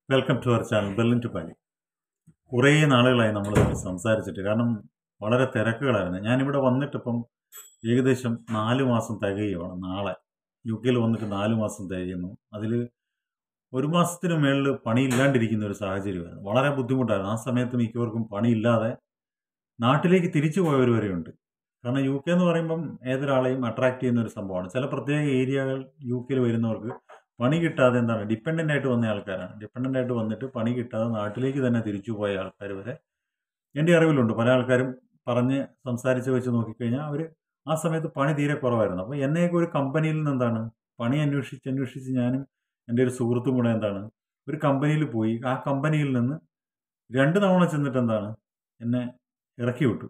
welcome to our channel Berlin to Pali കുറേ നാളുകളായി നമ്മൾ തമ്മിൽ സംസാരിച്ചിട്ട് കാരണം വളരെ തിരക്കുകളായിരുന്നു ഞാനിവിടെ വന്നിട്ടിപ്പം ഏകദേശം നാല് മാസം തികയുവാണ് നാളെ യു കെയിൽ വന്നിട്ട് നാല് മാസം തികയുന്നു അതിൽ ഒരു മാസത്തിന് മേളിൽ പണിയില്ലാണ്ടിരിക്കുന്ന ഒരു സാഹചര്യമായിരുന്നു വളരെ ബുദ്ധിമുട്ടായിരുന്നു ആ സമയത്ത് മിക്കവർക്കും പണിയില്ലാതെ നാട്ടിലേക്ക് തിരിച്ചു പോയവർ വരെയുണ്ട് കാരണം യു കെ എന്ന് പറയുമ്പം ഏതൊരാളെയും അട്രാക്ട് ചെയ്യുന്ന ഒരു സംഭവമാണ് ചില പ്രത്യേക ഏരിയകൾ യു കെയിൽ വരുന്നവർക്ക് പണി കിട്ടാതെ എന്താണ് ഡിപ്പെൻഡൻ്റ് ആയിട്ട് വന്ന ആൾക്കാരാണ് ഡിപ്പെൻഡൻ്റ് ആയിട്ട് വന്നിട്ട് പണി കിട്ടാതെ നാട്ടിലേക്ക് തന്നെ തിരിച്ചു പോയ ആൾക്കാർ വരെ എൻ്റെ അറിവിലുണ്ട് പല ആൾക്കാരും പറഞ്ഞ് സംസാരിച്ച് വെച്ച് നോക്കിക്കഴിഞ്ഞാൽ അവർ ആ സമയത്ത് പണി തീരെ കുറവായിരുന്നു അപ്പോൾ എന്നെയൊക്കെ ഒരു കമ്പനിയിൽ നിന്ന് എന്താണ് പണി അന്വേഷിച്ച് അന്വേഷിച്ച് ഞാനും എൻ്റെ ഒരു സുഹൃത്തും കൂടെ എന്താണ് ഒരു കമ്പനിയിൽ പോയി ആ കമ്പനിയിൽ നിന്ന് രണ്ട് തവണ ചെന്നിട്ട് എന്താണ് എന്നെ ഇറക്കി വിട്ടു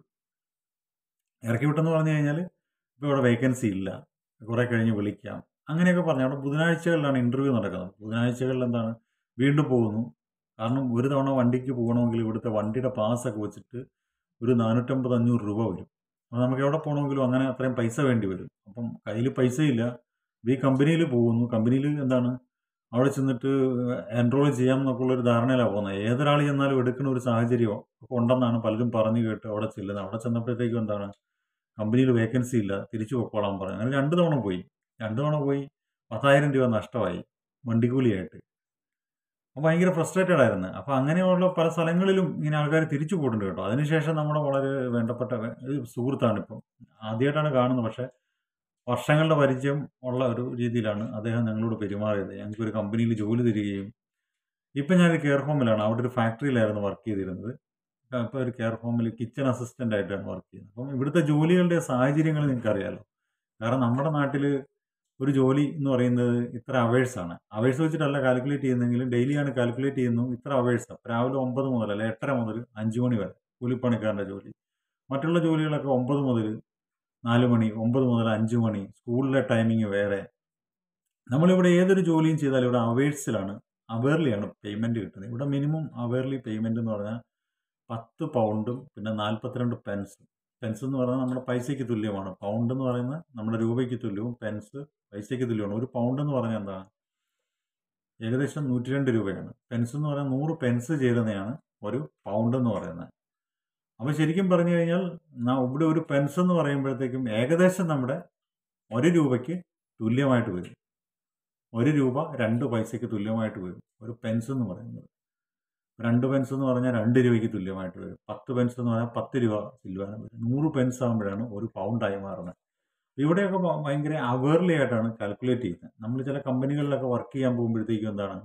ഇറക്കി വിട്ടെന്ന് പറഞ്ഞു കഴിഞ്ഞാൽ ഇപ്പോൾ ഇവിടെ വേക്കൻസി ഇല്ല കുറേ കഴിഞ്ഞ് വിളിക്കാം അങ്ങനെയൊക്കെ പറഞ്ഞു അവിടെ ബുധനാഴ്ചകളിലാണ് ഇൻ്റർവ്യൂ നടക്കുന്നത് ബുധനാഴ്ചകളിൽ എന്താണ് വീണ്ടും പോകുന്നു കാരണം ഒരു തവണ വണ്ടിക്ക് പോകണമെങ്കിൽ ഇവിടുത്തെ വണ്ടിയുടെ പാസ്സൊക്കെ വെച്ചിട്ട് ഒരു നാനൂറ്റമ്പത് അഞ്ഞൂറ് രൂപ വരും അപ്പോൾ നമുക്ക് എവിടെ പോകണമെങ്കിലും അങ്ങനെ അത്രയും പൈസ വേണ്ടി വരും അപ്പം കയ്യിൽ പൈസയില്ല ഈ കമ്പനിയിൽ പോകുന്നു കമ്പനിയിൽ എന്താണ് അവിടെ ചെന്നിട്ട് എൻറോൾ ചെയ്യാം എന്നൊക്കെയുള്ള ഒരു ധാരണയിലാണ് പോകുന്നത് ഏതൊരാൾ ചെന്നാലും എടുക്കുന്ന ഒരു സാഹചര്യം ഒക്കെ ഉണ്ടെന്നാണ് പലരും പറഞ്ഞു കേട്ട് അവിടെ ചെല്ലുന്നത് അവിടെ ചെന്നപ്പോഴത്തേക്കും എന്താണ് കമ്പനിയിൽ വേക്കൻസി ഇല്ല തിരിച്ചു പൊക്കോളാൻ പറഞ്ഞു അങ്ങനെ രണ്ട് തവണ പോയി രണ്ട് തവണ പോയി പത്തായിരം രൂപ നഷ്ടമായി വണ്ടിക്കൂലിയായിട്ട് അപ്പോൾ ഭയങ്കര ഫ്രസ്ട്രേറ്റഡ് ആയിരുന്നു അപ്പോൾ അങ്ങനെയുള്ള പല സ്ഥലങ്ങളിലും ഇങ്ങനെ ആൾക്കാർ തിരിച്ചു പോയിട്ടുണ്ട് കേട്ടോ അതിനുശേഷം നമ്മുടെ വളരെ വേണ്ടപ്പെട്ട ഒരു സുഹൃത്താണ് ഇപ്പം ആദ്യമായിട്ടാണ് കാണുന്നത് പക്ഷേ വർഷങ്ങളുടെ പരിചയം ഉള്ള ഒരു രീതിയിലാണ് അദ്ദേഹം ഞങ്ങളോട് പെരുമാറിയത് ഞങ്ങൾക്ക് ഒരു കമ്പനിയിൽ ജോലി തരികയും ഇപ്പം ഞാൻ കെയർ ഹോമിലാണ് അവിടെ ഒരു ഫാക്ടറിയിലായിരുന്നു വർക്ക് ചെയ്തിരുന്നത് ഇപ്പോൾ ഒരു കെയർ ഹോമിൽ കിച്ചൺ അസിസ്റ്റൻ്റ് ആയിട്ടാണ് വർക്ക് ചെയ്യുന്നത് അപ്പം ഇവിടുത്തെ ജോലികളുടെ സാഹചര്യങ്ങൾ നിങ്ങൾക്ക് അറിയാലോ കാരണം നമ്മുടെ നാട്ടിൽ ഒരു ജോലി എന്ന് പറയുന്നത് ഇത്ര അവേഴ്സാണ് അവേഴ്സ് വെച്ചിട്ടല്ല കാൽക്കുലേറ്റ് ചെയ്യുന്നെങ്കിലും ഡെയിലിയാണ് കാൽക്കുലേറ്റ് ചെയ്യുന്നു ഇത്ര അവേഴ്സാണ് രാവിലെ ഒമ്പത് മുതൽ അല്ലെ എട്ടര മുതൽ അഞ്ച് മണി വരെ കൂലിപ്പണിക്കാരൻ്റെ ജോലി മറ്റുള്ള ജോലികളൊക്കെ ഒമ്പത് മുതൽ നാല് മണി ഒമ്പത് മുതൽ അഞ്ച് മണി സ്കൂളിലെ ടൈമിങ് വേറെ നമ്മളിവിടെ ഏതൊരു ജോലിയും ചെയ്താലും ഇവിടെ അവേഴ്സിലാണ് അവേർലിയാണ് പേയ്മെൻറ്റ് കിട്ടുന്നത് ഇവിടെ മിനിമം അവേർലി പേയ്മെൻറ്റ് എന്ന് പറഞ്ഞാൽ പത്ത് പൗണ്ടും പിന്നെ നാൽപ്പത്തിരണ്ട് പെൻസ് പെൻസ് എന്ന് പറഞ്ഞാൽ നമ്മുടെ പൈസയ്ക്ക് തുല്യമാണ് പൗണ്ട് എന്ന് പറയുന്നത് നമ്മുടെ രൂപയ്ക്ക് തുല്യവും പെൻസ് പൈസയ്ക്ക് തുല്യമാണ് ഒരു പൗണ്ട് എന്ന് പറഞ്ഞാൽ എന്താണ് ഏകദേശം നൂറ്റി രണ്ട് രൂപയാണ് പെൻസ് എന്ന് പറഞ്ഞാൽ നൂറ് പെൻസ് ചേരുന്നതാണ് ഒരു പൗണ്ട് എന്ന് പറയുന്നത് അപ്പോൾ ശരിക്കും പറഞ്ഞു കഴിഞ്ഞാൽ ഇവിടെ ഒരു പെൻസ് എന്ന് പറയുമ്പോഴത്തേക്കും ഏകദേശം നമ്മുടെ ഒരു രൂപയ്ക്ക് തുല്യമായിട്ട് വരും ഒരു രൂപ രണ്ട് പൈസയ്ക്ക് തുല്യമായിട്ട് വരും ഒരു പെൻസ് എന്ന് പറയുന്നത് രണ്ട് പെൻസ് എന്ന് പറഞ്ഞാൽ രണ്ട് രൂപയ്ക്ക് തുല്യമായിട്ട് വരും പത്ത് പെൻസ് എന്ന് പറഞ്ഞാൽ പത്ത് രൂപ ചില്ലുവാനം വരും നൂറ് പെൻസ് ആകുമ്പോഴാണ് ഒരു പൗണ്ടായി മാറുന്നത് ഇവിടെയൊക്കെ ഭയങ്കര അവേർലി ആയിട്ടാണ് കാൽക്കുലേറ്റ് ചെയ്യുന്നത് നമ്മൾ ചില കമ്പനികളിലൊക്കെ വർക്ക് ചെയ്യാൻ പോകുമ്പോഴത്തേക്കും എന്താണ്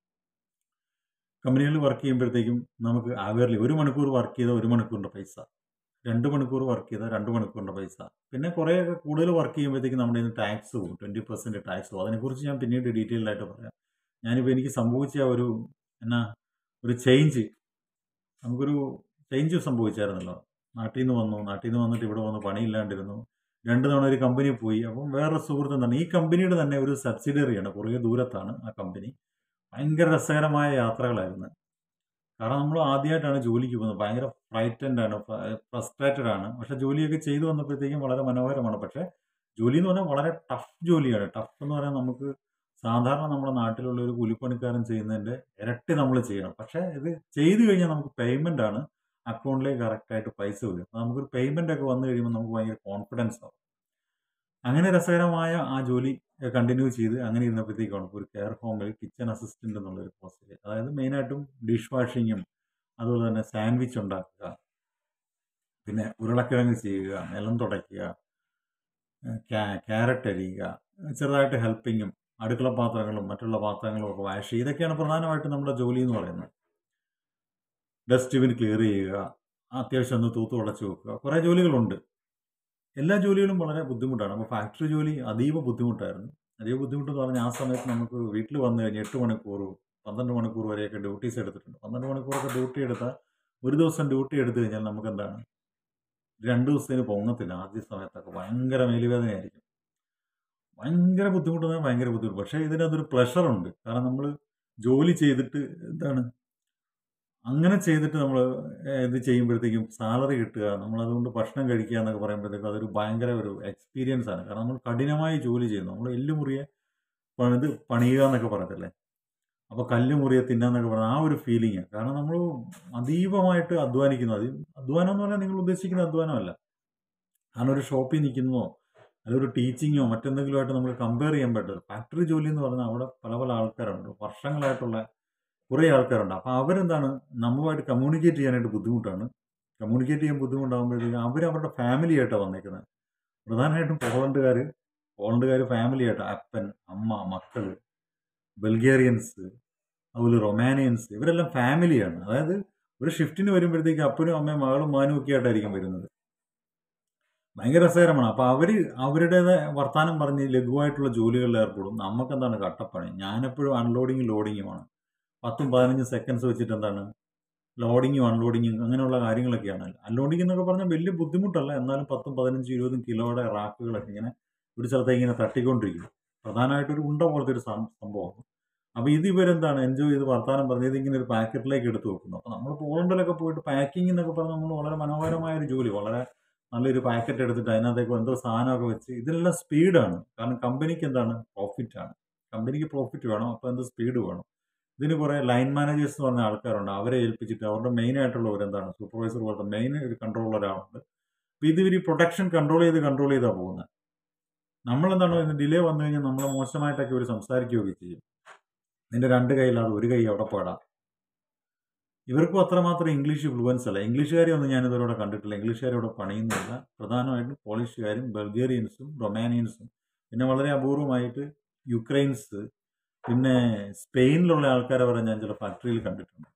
കമ്പനികളിൽ വർക്ക് ചെയ്യുമ്പോഴത്തേക്കും നമുക്ക് അവേർലി ഒരു മണിക്കൂർ വർക്ക് ചെയ്താൽ ഒരു മണിക്കൂറിൻ്റെ പൈസ രണ്ട് മണിക്കൂർ വർക്ക് ചെയ്താൽ രണ്ട് മണിക്കൂറിൻ്റെ പൈസ പിന്നെ കുറേയൊക്കെ കൂടുതൽ വർക്ക് ചെയ്യുമ്പോഴത്തേക്കും നമ്മുടെ ഇന്ന് ടാക്സ് പോകും ട്വൻറ്റി പെർസെൻറ്റ് ടാക്സ് പോകും അതിനെക്കുറിച്ച് ഞാൻ പിന്നീട് ഡീറ്റെയിൽ ആയിട്ട് പറയാം ഞാനിപ്പോൾ എനിക്ക് സംഭവിച്ച ഒരു എന്നാ ഒരു ചേഞ്ച് നമുക്കൊരു ചേഞ്ച് സംഭവിച്ചായിരുന്നല്ലോ നാട്ടിൽ നിന്ന് വന്നു നാട്ടിൽ നിന്ന് വന്നിട്ട് ഇവിടെ വന്ന് പണിയില്ലാണ്ടിരുന്നു രണ്ട് തവണ ഒരു കമ്പനി പോയി അപ്പം വേറെ സുഹൃത്ത് എന്താണ് ഈ കമ്പനിയുടെ തന്നെ ഒരു സബ്സിഡറിയാണ് കുറേ ദൂരത്താണ് ആ കമ്പനി ഭയങ്കര രസകരമായ യാത്രകളായിരുന്നു കാരണം നമ്മൾ ആദ്യമായിട്ടാണ് ജോലിക്ക് പോകുന്നത് ഭയങ്കര ഫ്രൈറ്റൻഡ് ആണ് ഫ്രസ്ട്രേറ്റഡ് ആണ് പക്ഷെ ജോലിയൊക്കെ ചെയ്തു വന്നപ്പോഴത്തേക്കും വളരെ മനോഹരമാണ് പക്ഷേ ജോലി എന്ന് പറഞ്ഞാൽ വളരെ ടഫ് ജോലിയാണ് ടഫ് എന്ന് പറഞ്ഞാൽ നമുക്ക് സാധാരണ നമ്മുടെ നാട്ടിലുള്ള ഒരു കൂലിപ്പണിക്കാരൻ ചെയ്യുന്നതിൻ്റെ ഇരട്ടി നമ്മൾ ചെയ്യണം പക്ഷേ ഇത് ചെയ്തു കഴിഞ്ഞാൽ നമുക്ക് പേയ്മെൻ്റ് ആണ് അക്കൗണ്ടിലേക്ക് കറക്റ്റായിട്ട് പൈസ വരും നമുക്കൊരു പേയ്മെൻ്റ് ഒക്കെ വന്നു കഴിയുമ്പോൾ നമുക്ക് ഭയങ്കര കോൺഫിഡൻസ് ആവും അങ്ങനെ രസകരമായ ആ ജോലി കണ്ടിന്യൂ ചെയ്ത് അങ്ങനെ ഇരുന്നപ്പോഴത്തേക്കാണ് ഒരു കെയർ ഹോമിൽ കിച്ചൺ അസിസ്റ്റൻ്റ് എന്നുള്ളൊരു പോസ്റ്റിൽ അതായത് മെയിനായിട്ടും ഡിഷ് വാഷിങ്ങും അതുപോലെ തന്നെ സാൻഡ്വിച്ച് ഉണ്ടാക്കുക പിന്നെ ഉരുളക്കിഴങ്ങ് ചെയ്യുക നിലം തുടയ്ക്കുക ക്യാരറ്റ് അരിയുക ചെറുതായിട്ട് ഹെൽപ്പിങ്ങും അടുക്കള പാത്രങ്ങളും മറ്റുള്ള പാത്രങ്ങളും ഒക്കെ വാഷ് ചെയ്യുക ഇതൊക്കെയാണ് പ്രധാനമായിട്ടും നമ്മുടെ ജോലി എന്ന് പറയുന്നത് ഡസ്റ്റ്ബിൻ ക്ലിയർ ചെയ്യുക അത്യാവശ്യം ഒന്ന് തൂത്ത് ഉടച്ചു വെക്കുക കുറേ ജോലികളുണ്ട് എല്ലാ ജോലികളും വളരെ ബുദ്ധിമുട്ടാണ് അപ്പോൾ ഫാക്ടറി ജോലി അതീവ ബുദ്ധിമുട്ടായിരുന്നു അതീവ ബുദ്ധിമുട്ടെന്ന് പറഞ്ഞാൽ ആ സമയത്ത് നമുക്ക് വീട്ടിൽ വന്നു കഴിഞ്ഞ് എട്ട് മണിക്കൂർ പന്ത്രണ്ട് മണിക്കൂർ വരെയൊക്കെ ഡ്യൂട്ടീസ് എടുത്തിട്ടുണ്ട് പന്ത്രണ്ട് മണിക്കൂറൊക്കെ ഡ്യൂട്ടി എടുത്താൽ ഒരു ദിവസം ഡ്യൂട്ടി എടുത്തു കഴിഞ്ഞാൽ നമുക്ക് എന്താണ് രണ്ട് ദിവസത്തിന് പൊങ്ങത്തില്ല ആദ്യ സമയത്തൊക്കെ ഭയങ്കര മേലുവേദനയായിരിക്കും ഭയങ്കര ബുദ്ധിമുട്ടെന്ന് ഭയങ്കര ബുദ്ധിമുട്ട് പക്ഷേ ഇതിനകത്തൊരു പ്ലഷറുണ്ട് കാരണം നമ്മൾ ജോലി ചെയ്തിട്ട് എന്താണ് അങ്ങനെ ചെയ്തിട്ട് നമ്മൾ ഇത് ചെയ്യുമ്പോഴത്തേക്കും സാലറി കിട്ടുക നമ്മളതുകൊണ്ട് ഭക്ഷണം കഴിക്കുക എന്നൊക്കെ പറയുമ്പോഴത്തേക്കും അതൊരു ഭയങ്കര ഒരു എക്സ്പീരിയൻസ് ആണ് കാരണം നമ്മൾ കഠിനമായി ജോലി ചെയ്യുന്നു നമ്മൾ എല്ലുമുറിയെ പണിത് പണിയുക എന്നൊക്കെ പറയത്തില്ലേ അപ്പോൾ കല്ല് മുറിയെ തിന്നാന്നൊക്കെ പറഞ്ഞാൽ ആ ഒരു ഫീലിംഗ് കാരണം നമ്മൾ അതീവമായിട്ട് അധ്വാനിക്കുന്നു അത് അധ്വാനം എന്ന് പറഞ്ഞാൽ നിങ്ങൾ ഉദ്ദേശിക്കുന്ന അധ്വാനമല്ല കാരണം ഒരു ഷോപ്പിൽ നിൽക്കുന്നതോ അല്ലെങ്കിൽ ഒരു ടീച്ചിങ്ങോ മറ്റെന്തെങ്കിലുമായിട്ട് നമുക്ക് കമ്പയർ ചെയ്യാൻ പറ്റില്ല ഫാക്ടറി ജോലി എന്ന് പറഞ്ഞാൽ അവിടെ പല പല ആൾക്കാരുണ്ട് വർഷങ്ങളായിട്ടുള്ള കുറേ ആൾക്കാരുണ്ട് അപ്പോൾ അവരെന്താണ് നമ്മളുമായിട്ട് കമ്മ്യൂണിക്കേറ്റ് ചെയ്യാനായിട്ട് ബുദ്ധിമുട്ടാണ് കമ്മ്യൂണിക്കേറ്റ് ചെയ്യാൻ ബുദ്ധിമുട്ടാകുമ്പോഴത്തേക്കും അവർ അവരുടെ ഫാമിലി ആയിട്ടാണ് വന്നേക്കുന്നത് പ്രധാനമായിട്ടും പോളണ്ടുകാർ പോളണ്ടുകാർ ഫാമിലി ആയിട്ട് അപ്പൻ അമ്മ മക്കൾ ബൾഗേറിയൻസ് അതുപോലെ റൊമാനിയൻസ് ഇവരെല്ലാം ഫാമിലിയാണ് അതായത് ഒരു ഷിഫ്റ്റിന് വരുമ്പോഴത്തേക്ക് അപ്പനും അമ്മയും മകളും മാനും ഒക്കെ ആയിട്ടായിരിക്കും വരുന്നത് ഭയങ്കര രസകരമാണ് അപ്പോൾ അവർ അവരുടേതായ വർത്തമാനം പറഞ്ഞ് ലഘുവായിട്ടുള്ള ജോലികളിൽ ഏർപ്പെടും നമുക്കെന്താണ് കട്ടപ്പണി ഞാനെപ്പോഴും അൺലോഡിങ്ങും ലോഡിങ്ങുമാണ് പത്തും പതിനഞ്ചും സെക്കൻഡ്സ് വെച്ചിട്ട് എന്താണ് ലോഡിങ്ങും അൺലോഡിങ്ങും അങ്ങനെയുള്ള കാര്യങ്ങളൊക്കെയാണ് അൺലോഡിങ് എന്നൊക്കെ പറഞ്ഞാൽ വലിയ ബുദ്ധിമുട്ടല്ല എന്നാലും പത്തും പതിനഞ്ചും ഇരുപതും കിലോയുടെ റാക്കുകളൊക്കെ ഇങ്ങനെ ഒരു സ്ഥലത്തേക്ക് ഇങ്ങനെ തട്ടിക്കൊണ്ടിരിക്കും പ്രധാനമായിട്ടൊരു ഉണ്ട പോലത്തെ ഒരു സം- സംഭവം അപ്പോൾ ഇത് ഇവരെന്താണ് എൻജോയ് ചെയ്ത് വർത്താനം പറഞ്ഞ് ഇതിങ്ങനെ ഒരു പാക്കറ്റിലേക്ക് എടുത്ത് വെക്കുന്നു അപ്പോൾ നമ്മൾ പോളണ്ടിലൊക്കെ പോയിട്ട് പാക്കിംഗ് എന്നൊക്കെ പറഞ്ഞ് നമ്മൾ വളരെ മനോഹരമായ ഒരു ജോലി വളരെ നല്ലൊരു പാക്കറ്റ് എടുത്തിട്ട് അതിനകത്തേക്ക് എന്തോ സാധനമൊക്കെ വെച്ച് ഇതിലെല്ലാം സ്പീഡാണ് കാരണം കമ്പനിക്ക് എന്താണ് പ്രോഫിറ്റ് ആണ് കമ്പനിക്ക് പ്രോഫിറ്റ് വേണം അപ്പോൾ എന്ത് സ്പീഡ് വേണം ഇതിന് കുറേ ലൈൻ മാനേജേഴ്സ് എന്ന് പറഞ്ഞ ആൾക്കാരുണ്ട് അവരെ ഏൽപ്പിച്ചിട്ട് അവരുടെ മെയിൻ ആയിട്ടുള്ളവർ എന്താണ് സൂപ്പർവൈസർ പോലത്തെ മെയിൻ ഒരു കൺട്രോൾ ഒരാളുണ്ട് അപ്പോൾ ഇത് ഇവർ ഈ പ്രൊഡക്ഷൻ കൺട്രോൾ ചെയ്ത് കൺട്രോൾ ചെയ്താണ് പോകുന്നത് നമ്മളെന്താണ് ഇതിന് ഡിലേ വന്നു കഴിഞ്ഞാൽ നമ്മളെ മോശമായിട്ടൊക്കെ ഇവർ സംസാരിക്കുകയൊക്കെ ചെയ്യും നിന്റെ രണ്ട് കൈയില്ലാതെ ഒരു കൈ അവിടെ പോടാം ഇവർക്കും അത്രമാത്രം ഇംഗ്ലീഷ് ഫ്ലുവൻസ് അല്ല ഇംഗ്ലീഷുകാരെ ഒന്നും ഞാൻ ഇതുവരെ കണ്ടിട്ടില്ല ഇംഗ്ലീഷുകാരെ ഇവിടെ പണിയുന്നില്ല പ്രധാനമായിട്ടും പോളിഷുകാരും ബൾഗേറിയൻസും റൊമാനിയൻസും പിന്നെ വളരെ അപൂർവമായിട്ട് യുക്രൈൻസ് പിന്നെ സ്പെയിനിലുള്ള ആൾക്കാരെ വരെ ഞാൻ ചില ഫാക്ടറിയിൽ കണ്ടിട്ടുണ്ട്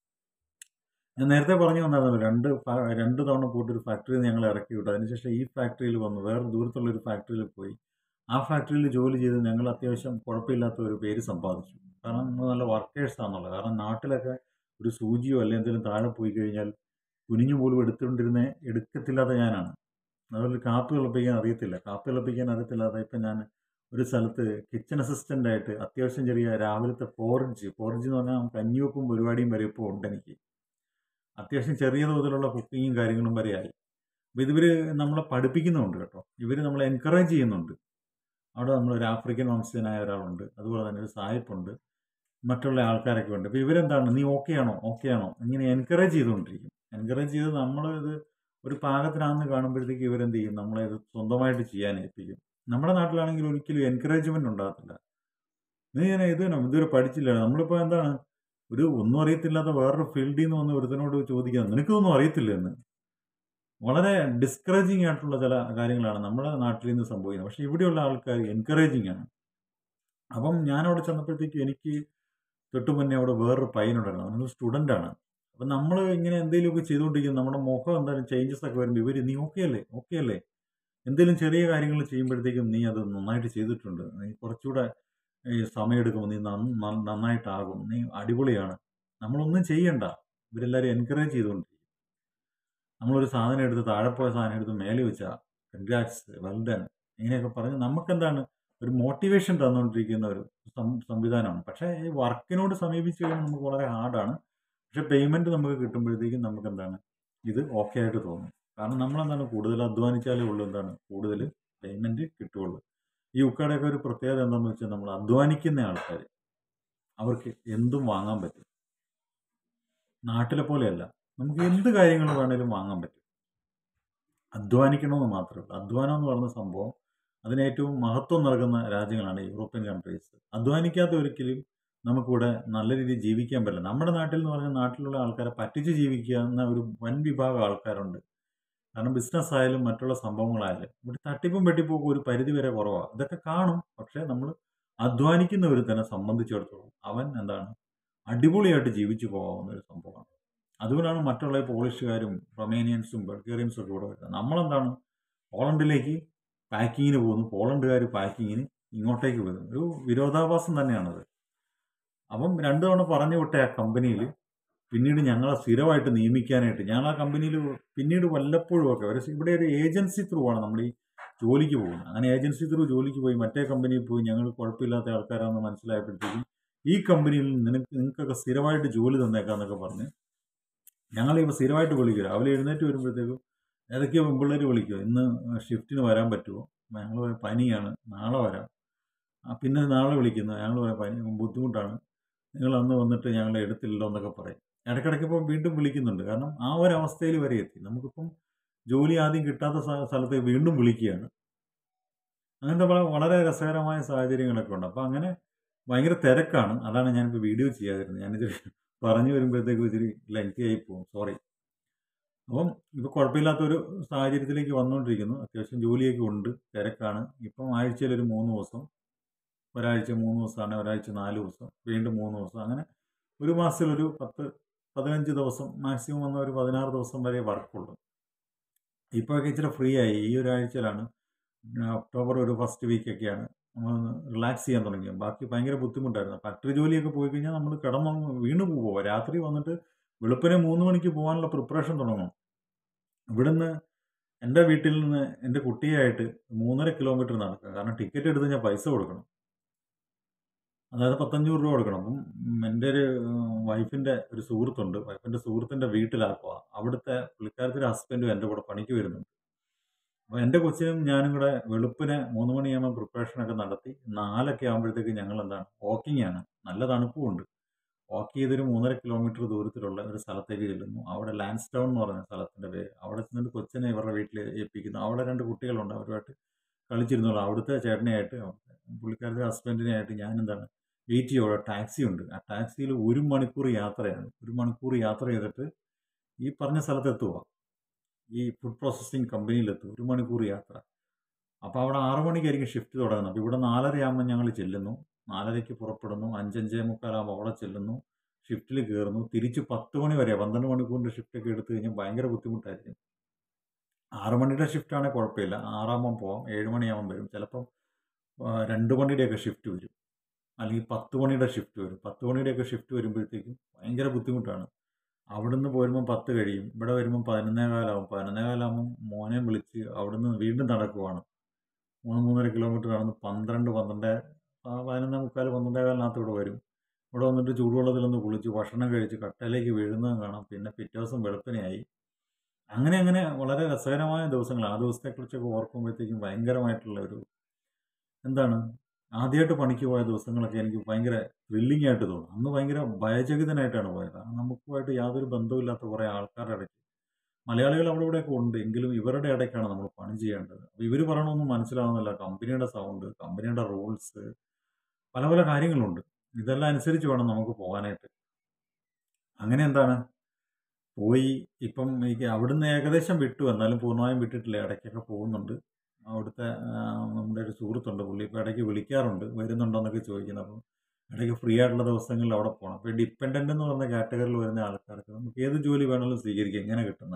ഞാൻ നേരത്തെ പറഞ്ഞു വന്നായിരുന്നു രണ്ട് ഫാ- രണ്ട് തവണ പോയിട്ട് ഒരു ഫാക്ടറിയിൽ ഞങ്ങൾ ഇറക്കി വിട്ടു അതിനുശേഷം ഈ ഫാക്ടറിയിൽ വന്നു വേറെ ദൂരത്തുള്ള ഒരു ഫാക്ടറിയിൽ പോയി ആ ഫാക്ടറിയിൽ ജോലി ചെയ്ത് ഞങ്ങൾ അത്യാവശ്യം കുഴപ്പമില്ലാത്ത ഒരു പേര് സമ്പാദിച്ചു കാരണം നമ്മൾ നല്ല വർക്കേഴ്സ് ആണെന്നുള്ളത് കാരണം നാട്ടിലൊക്കെ ഒരു സൂചിയോ അല്ലെങ്കിൽ എന്തെങ്കിലും താഴെ പോയി കഴിഞ്ഞാൽ കുനിഞ്ഞു പോലും എടുത്തുകൊണ്ടിരുന്ന എടുക്കത്തില്ലാത്ത ഞാനാണ് അതുപോലെ കാപ്പി തിളപ്പിക്കാൻ അറിയത്തില്ല കാപ്പി തിളപ്പിക്കാൻ അറിയത്തില്ലാതെ ഇപ്പം ഞാൻ ഒരു സ്ഥലത്ത് കിച്ചൺ അസിസ്റ്റൻ്റ് ആയിട്ട് അത്യാവശ്യം ചെറിയ രാവിലത്തെ പോറിഞ്ച് പോറിഞ്ച് എന്ന് പറഞ്ഞാൽ കഞ്ഞിവെപ്പും പരിപാടിയും വരെ ഇപ്പോൾ ഉണ്ട് എനിക്ക് അത്യാവശ്യം ചെറിയ തോതിലുള്ള കുക്കിങ്ങും കാര്യങ്ങളും വരെ ആയി അപ്പോൾ ഇതിവർ നമ്മളെ പഠിപ്പിക്കുന്നുണ്ട് കേട്ടോ ഇവർ നമ്മളെ എൻകറേജ് ചെയ്യുന്നുണ്ട് അവിടെ നമ്മൾ ഒരു ആഫ്രിക്കൻ വംശജനായ ഒരാളുണ്ട് അതുപോലെ തന്നെ ഒരു സായിപ്പുണ്ട് മറ്റുള്ള ആൾക്കാരൊക്കെ ഉണ്ട് അപ്പോൾ ഇവരെന്താണ് നീ ഓക്കെ ആണോ ഓക്കെ ആണോ ഇങ്ങനെ എൻകറേജ് ചെയ്തുകൊണ്ടിരിക്കും എൻകറേജ് ചെയ്ത് നമ്മൾ ഇത് ഒരു പാകത്തിനാണെന്ന് കാണുമ്പോഴത്തേക്ക് ഇവരെന്ത് ചെയ്യും നമ്മളെ ഇത് സ്വന്തമായിട്ട് ചെയ്യാൻ ഏൽപ്പിക്കും നമ്മുടെ നാട്ടിലാണെങ്കിൽ ഒരിക്കലും എൻകറേജ്മെന്റ് ഉണ്ടാകത്തില്ല നീ ഇങ്ങനെ ഇത് തന്നെ ഇതുവരെ പഠിച്ചില്ല നമ്മളിപ്പോൾ എന്താണ് ഒരു ഒന്നും അറിയത്തില്ലാത്ത വേറൊരു ഫീൽഡിൽ നിന്ന് വന്ന് ഒരുത്തനോട് ചോദിക്കുക നിനക്കൊന്നും അറിയത്തില്ല എന്ന് വളരെ ഡിസ്കറേജിങ് ആയിട്ടുള്ള ചില കാര്യങ്ങളാണ് നമ്മുടെ നാട്ടിൽ നിന്ന് സംഭവിക്കുന്നത് പക്ഷേ ഇവിടെയുള്ള ആൾക്കാർ എൻകറേജിങ് ആണ് അപ്പം ഞാൻ അവിടെ ചെന്നപ്പോഴത്തേക്ക് എനിക്ക് തൊട്ട് മുന്നേ അവിടെ വേറൊരു പയ്യനുണ്ടായിരുന്നു അവനൊരു സ്റ്റുഡൻ്റ് ആണ് അപ്പം നമ്മൾ ഇങ്ങനെ എന്തെങ്കിലുമൊക്കെ ചെയ്തുകൊണ്ടിരിക്കും നമ്മുടെ മുഖം എന്തായാലും ചേഞ്ചസ് ഒക്കെ വരുമ്പോൾ ഇവർ നീ ഓക്കെ അല്ലേ ഓക്കെ അല്ലേ എന്തെങ്കിലും ചെറിയ കാര്യങ്ങൾ ചെയ്യുമ്പോഴത്തേക്കും നീ അത് നന്നായിട്ട് ചെയ്തിട്ടുണ്ട് നീ കുറച്ചുകൂടെ ഈ സമയമെടുക്കുമ്പോൾ നീ നന്ന- നന്ന- നന്നായിട്ടാകും നീ അടിപൊളിയാണ് നമ്മളൊന്നും ചെയ്യണ്ട ഇവരെല്ലാവരും എൻകറേജ് ചെയ്തുകൊണ്ടിരിക്കും നമ്മളൊരു സാധനം എടുത്ത് താഴെ പോയ സാധനം എടുത്ത് മേലെ വെച്ചാൽ കൺഗ്രാറ്റ്സ് വെൽഡൻ ഇങ്ങനെയൊക്കെ പറഞ്ഞ് നമുക്കെന്താണ് ഒരു മോട്ടിവേഷൻ തന്നുകൊണ്ടിരിക്കുന്ന ഒരു സം- സംവിധാനമാണ് പക്ഷേ ഈ വർക്കിനോട് സമീപിച്ച് കഴിയുമ്പോൾ നമുക്ക് വളരെ ഹാർഡാണ് പക്ഷേ പേയ്മെൻറ്റ് നമുക്ക് കിട്ടുമ്പോഴത്തേക്കും നമുക്ക് എന്താണ് ഇത് ഓക്കെ ആയിട്ട് തോന്നും കാരണം നമ്മളെന്താണ് കൂടുതൽ അധ്വാനിച്ചാലേ ഉള്ളൂ എന്താണ് കൂടുതൽ പേയ്മെൻറ്റ് കിട്ടുകയുള്ളൂ ഈ ഉക്കയുടെയൊക്കെ ഒരു പ്രത്യേകത എന്താണെന്ന് വെച്ചാൽ നമ്മൾ അധ്വാനിക്കുന്ന ആൾക്കാർ അവർക്ക് എന്തും വാങ്ങാൻ പറ്റും നാട്ടിലെ പോലെയല്ല നമുക്ക് എന്ത് കാര്യങ്ങൾ വേണേലും വാങ്ങാൻ പറ്റും അധ്വാനിക്കണമെന്ന് മാത്രമേ ഉള്ളൂ അധ്വാനം എന്ന് പറയുന്ന സംഭവം അതിന് ഏറ്റവും മഹത്വം നൽകുന്ന രാജ്യങ്ങളാണ് യൂറോപ്യൻ കൺട്രീസ് അധ്വാനിക്കാത്ത ഒരിക്കലും നമുക്കിവിടെ നല്ല രീതിയിൽ ജീവിക്കാൻ പറ്റില്ല നമ്മുടെ നാട്ടിൽ എന്ന് പറഞ്ഞാൽ നാട്ടിലുള്ള ആൾക്കാരെ പറ്റിച്ച് ജീവിക്കുന്ന ഒരു വൻ വിഭാഗം ആൾക്കാരുണ്ട് കാരണം ബിസിനസ് ആയാലും മറ്റുള്ള സംഭവങ്ങളായാലും ഇവിടെ തട്ടിപ്പും വെട്ടിപ്പോക്കും ഒരു പരിധി വരെ കുറവാണ് ഇതൊക്കെ കാണും പക്ഷേ നമ്മൾ അധ്വാനിക്കുന്നവർ തന്നെ സംബന്ധിച്ചിടത്തോളം അവൻ എന്താണ് അടിപൊളിയായിട്ട് ജീവിച്ചു പോകാവുന്ന ഒരു സംഭവമാണ് അതുകൊണ്ടാണ് മറ്റുള്ള പോളിഷുകാരും റൊമേനിയൻസും ബൾഗേറിയൻസും ഒക്കെ ഇവിടെ വരുന്നത് നമ്മളെന്താണ് പോളണ്ടിലേക്ക് പാക്കിങ്ങിന് പോകുന്നു പോളണ്ടുകാർ പാക്കിങ്ങിന് ഇങ്ങോട്ടേക്ക് വരുന്നു ഒരു വിരോധാഭാസം തന്നെയാണത് അപ്പം രണ്ടു തവണ പറഞ്ഞു വിട്ട ആ കമ്പനിയിൽ പിന്നീട് ഞങ്ങളെ സ്ഥിരമായിട്ട് നിയമിക്കാനായിട്ട് ഞങ്ങൾ ആ കമ്പനിയിൽ പിന്നീട് വല്ലപ്പോഴും ഒക്കെ ഒരു ഇവിടെ ഒരു ഏജൻസി ത്രൂ ആണ് നമ്മൾ ഈ ജോലിക്ക് പോകുന്നത് അങ്ങനെ ഏജൻസി ത്രൂ ജോലിക്ക് പോയി മറ്റേ കമ്പനിയിൽ പോയി ഞങ്ങൾ കുഴപ്പമില്ലാത്ത ആൾക്കാരാണെന്ന് മനസ്സിലായപ്പോഴത്തേക്കും ഈ കമ്പനിയിൽ നിനക്ക് നിങ്ങൾക്കൊക്കെ സ്ഥിരമായിട്ട് ജോലി തന്നേക്കാന്നൊക്കെ പറഞ്ഞ് ഞങ്ങളിപ്പോൾ സ്ഥിരമായിട്ട് വിളിക്കുക രാവിലെ എഴുന്നേറ്റ് വരുമ്പോഴത്തേക്കും ഏതൊക്കെയോ പെൺപിള്ളേർ വിളിക്കുക ഇന്ന് ഷിഫ്റ്റിന് വരാൻ പറ്റുമോ ഞങ്ങൾ പനിയാണ് നാളെ വരാം ആ, പിന്നെ നാളെ വിളിക്കുന്നു ഞങ്ങൾ പറയാം പനി ബുദ്ധിമുട്ടാണ് നിങ്ങൾ അന്ന് വന്നിട്ട് ഞങ്ങൾ എടുത്തില്ലല്ലോ എന്നൊക്കെ പറയും ഇടയ്ക്കിടയ്ക്ക് ഇപ്പോൾ വീണ്ടും വിളിക്കുന്നുണ്ട് കാരണം ആ ഒരു അവസ്ഥയിൽ വരെ എത്തി നമുക്കിപ്പം ജോലി ആദ്യം കിട്ടാത്ത സ്ഥ- സ്ഥലത്ത് വീണ്ടും വിളിക്കുകയാണ് അങ്ങനത്തെ വള- വളരെ രസകരമായ സാഹചര്യങ്ങളൊക്കെ ഉണ്ട് അപ്പോൾ അങ്ങനെ ഭയങ്കര തിരക്കാണ് അതാണ് ഞാനിപ്പോൾ വീഡിയോ ചെയ്യാതിരുന്നത് ഞാനിത് പറഞ്ഞു വരുമ്പോഴത്തേക്കും ഇത്തിരി ലെങ്തി ആയി പോകും സോറി അപ്പം ഇപ്പോൾ കുഴപ്പമില്ലാത്തൊരു സാഹചര്യത്തിലേക്ക് വന്നുകൊണ്ടിരിക്കുന്നു അത്യാവശ്യം ജോലിയൊക്കെ ഉണ്ട് തിരക്കാണ് ഇപ്പം ആഴ്ചയിൽ ഒരു മൂന്ന് ദിവസം ഒരാഴ്ച മൂന്ന് ദിവസമാണ് ഒരാഴ്ച നാല് ദിവസം വീണ്ടും മൂന്ന് ദിവസം അങ്ങനെ ഒരു മാസത്തിലൊരു പത്ത് പതിനഞ്ച് ദിവസം മാക്സിമം വന്ന ഒരു പതിനാറ് ദിവസം വരെ വർക്കുള്ളൂ ഇപ്പോഴൊക്കെ ഇച്ചിരി ഫ്രീ ആയി ഈ ഒരാഴ്ചയിലാണ് ഒക്ടോബർ ഒരു ഫസ്റ്റ് വീക്കൊക്കെയാണ് നമ്മളൊന്ന് റിലാക്സ് ചെയ്യാൻ തുടങ്ങിയത് ബാക്കി ഭയങ്കര ബുദ്ധിമുട്ടായിരുന്നു ഫാക്ടറി ജോലിയൊക്കെ പോയി കഴിഞ്ഞാൽ നമ്മൾ കിടന്നു വീണ് പോവുക രാത്രി വന്നിട്ട് വെളുപ്പിനെ മൂന്ന് മണിക്ക് പോകാനുള്ള പ്രിപ്പറേഷൻ തുടങ്ങും ഇവിടുന്ന് എൻ്റെ വീട്ടിൽ നിന്ന് എൻ്റെ കുട്ടിയായിട്ട് മൂന്നര കിലോമീറ്റർ നടക്കുക കാരണം ടിക്കറ്റ് എടുത്ത് ഞാൻ പൈസ കൊടുക്കണം അതായത് പത്തഞ്ഞൂറ് രൂപ കൊടുക്കണം അപ്പം ഉം, എൻ്റെ ഒരു വൈഫിൻ്റെ ഒരു സുഹൃത്തുണ്ട് വൈഫിൻ്റെ സുഹൃത്തിൻ്റെ വീട്ടിലാക്കുക അവിടുത്തെ പുള്ളിക്കാരത്തിൻ്റെ ഹസ്ബൻഡും എൻ്റെ കൂടെ പണിക്ക് വരുന്നുണ്ട് അപ്പോൾ എൻ്റെ കൊച്ചിനും ഞാനും കൂടെ വെളുപ്പിനെ മൂന്ന് മണിയാകുമ്പോൾ പ്രിപ്പറേഷനൊക്കെ നടത്തി നാലൊക്കെ ആകുമ്പോഴത്തേക്ക് ഞങ്ങൾ എന്താണ് വാക്കിംഗ് ആണ് നല്ല തണുപ്പുമുണ്ട് വാക്ക് ചെയ്തൊരു മൂന്നര കിലോമീറ്റർ ദൂരത്തിലുള്ള ഒരു സ്ഥലത്തേക്ക് ചെല്ലുന്നു അവിടെ ലാൻഡ്സ്റ്റൗൺ എന്ന് പറയുന്ന സ്ഥലത്തിൻ്റെ പേര് അവിടെ ചെന്നിട്ട് കൊച്ചിനെ ഇവരുടെ വീട്ടിൽ ഏൽപ്പിക്കുന്നു അവിടെ രണ്ട് കുട്ടികളുണ്ട് അവരുമായിട്ട് കളിച്ചിരുന്നുള്ളൂ അവിടുത്തെ ചേട്ടനെയായിട്ട് പുള്ളിക്കാരുടെ ഹസ്ബൻഡിനെയായിട്ട് ഞാൻ എന്താണ് വെയിറ്റ് ചെയ്യുക ടാക്സി ഉണ്ട് ആ ടാക്സിയിൽ ഒരു മണിക്കൂർ യാത്രയാണ് ഒരു മണിക്കൂർ യാത്ര ചെയ്തിട്ട് ഈ പറഞ്ഞ സ്ഥലത്ത് എത്തുക ഈ ഫുഡ് പ്രോസസ്സിങ് കമ്പനിയിലെത്തും ഒരു മണിക്കൂർ യാത്ര അപ്പോൾ അവിടെ ആറ് മണിക്കായിരിക്കും ഷിഫ്റ്റ് തുടങ്ങുന്നത് അപ്പോൾ ഇവിടെ നാലര ആകുമ്പോൾ ഞങ്ങൾ ചെല്ലുന്നു നാലരയ്ക്ക് പുറപ്പെടുന്നു അഞ്ചഞ്ചേ മുക്കാലാകുമ്പോൾ അവിടെ ചെല്ലുന്നു ഷിഫ്റ്റിൽ കയറുന്നു തിരിച്ച് പത്ത് മണി വരെ പന്ത്രണ്ട് മണിക്കൂറിൻ്റെ ഷിഫ്റ്റൊക്കെ എടുത്തു കഴിഞ്ഞാൽ ഭയങ്കര ബുദ്ധിമുട്ടായിരിക്കും ആറ് മണിയുടെ ഷിഫ്റ്റാണെങ്കിൽ കുഴപ്പമില്ല ആറാകുമ്പം പോവാം ഏഴ് മണിയാകുമ്പം വരും ചിലപ്പം ആ, രണ്ട് മണിയുടെയൊക്കെ ഷിഫ്റ്റ് വരും അല്ലെങ്കിൽ പത്ത് മണിയുടെ ഷിഫ്റ്റ് വരും പത്ത് മണിയുടെയൊക്കെ ഷിഫ്റ്റ് വരുമ്പോഴത്തേക്കും ഭയങ്കര ബുദ്ധിമുട്ടാണ് അവിടുന്ന് പോരുമ്പം പത്ത് കഴിയും ഇവിടെ വരുമ്പം പതിനൊന്നേ കാലാവും പതിനൊന്നേ കാലാകുമ്പം മോനെ വിളിച്ച് അവിടുന്ന് വീണ്ടും നടക്കുവാണ് മൂന്ന് മൂന്നര കിലോമീറ്റർ നടന്ന് പന്ത്രണ്ട് പന്ത്രണ്ട് ആ പതിനൊന്നേ മുക്കാൽ പന്ത്രണ്ടേ കാലിനകത്ത് ഇവിടെ വരും ഇവിടെ വന്നിട്ട് ചൂടുവെള്ളത്തിലൊന്ന് കുളിച്ച് ഭക്ഷണം കഴിച്ച് കട്ടയിലേക്ക് വീഴുന്നതും കാണാം പിന്നെ പിറ്റേ ദിവസം വെളുപ്പിനെയായി അങ്ങനെ അങ്ങനെ വളരെ രസകരമായ ദിവസങ്ങൾ ആ ദിവസത്തെക്കുറിച്ചൊക്കെ ഓർക്കുമ്പോഴത്തേക്കും ഭയങ്കരമായിട്ടുള്ള ഒരു എന്താണ് ആദ്യമായിട്ട് പണിക്ക് പോയ ദിവസങ്ങളൊക്കെ എനിക്ക് ഭയങ്കര ത്രില്ലിംഗ് ആയിട്ട് തോന്നും അന്ന് ഭയങ്കര ഭയചകിതനായിട്ടാണ് പോയത് കാരണം നമുക്കുമായിട്ട് യാതൊരു ബന്ധവുമില്ലാത്ത കുറേ ആൾക്കാരുടെ ഇടയ്ക്ക് മലയാളികൾ അവിടെ ഇവിടെയൊക്കെ ഉണ്ട് എങ്കിലും ഇവരുടെ ഇടയ്ക്കാണ് നമ്മൾ പണി ചെയ്യേണ്ടത് അപ്പോൾ ഇവർ പറയണമൊന്നും മനസ്സിലാവുന്നില്ല കമ്പനിയുടെ സൗണ്ട് കമ്പനിയുടെ റൂൾസ് പല പല കാര്യങ്ങളുണ്ട് ഇതെല്ലാം അനുസരിച്ച് വേണം നമുക്ക് പോകാനായിട്ട് അങ്ങനെ എന്താണ് പോയി ഇപ്പം എനിക്ക് അവിടുന്ന് ഏകദേശം വിട്ടു എന്നാലും പൂർണ്ണമായും വിട്ടിട്ടില്ല ഇടയ്ക്കൊക്കെ പോകുന്നുണ്ട് അവിടുത്തെ ആ, നമ്മുടെ ഒരു സുഹൃത്തുണ്ട് പുള്ളി ഇപ്പോൾ ഇടയ്ക്ക് വിളിക്കാറുണ്ട് വരുന്നുണ്ടോ എന്നൊക്കെ ചോദിക്കുന്നത് അപ്പം ഇടയ്ക്ക് ഫ്രീ ആയിട്ടുള്ള ദിവസങ്ങളിൽ അവിടെ പോകണം അപ്പോൾ ഡിപ്പെൻഡൻ്റ് എന്ന് പറഞ്ഞ കാറ്റഗറിയിൽ വരുന്ന ആൾക്കാർക്ക് നമുക്ക് ഏത് ജോലി വേണമെങ്കിലും സ്വീകരിക്കാം ഇങ്ങനെ കിട്ടുന്ന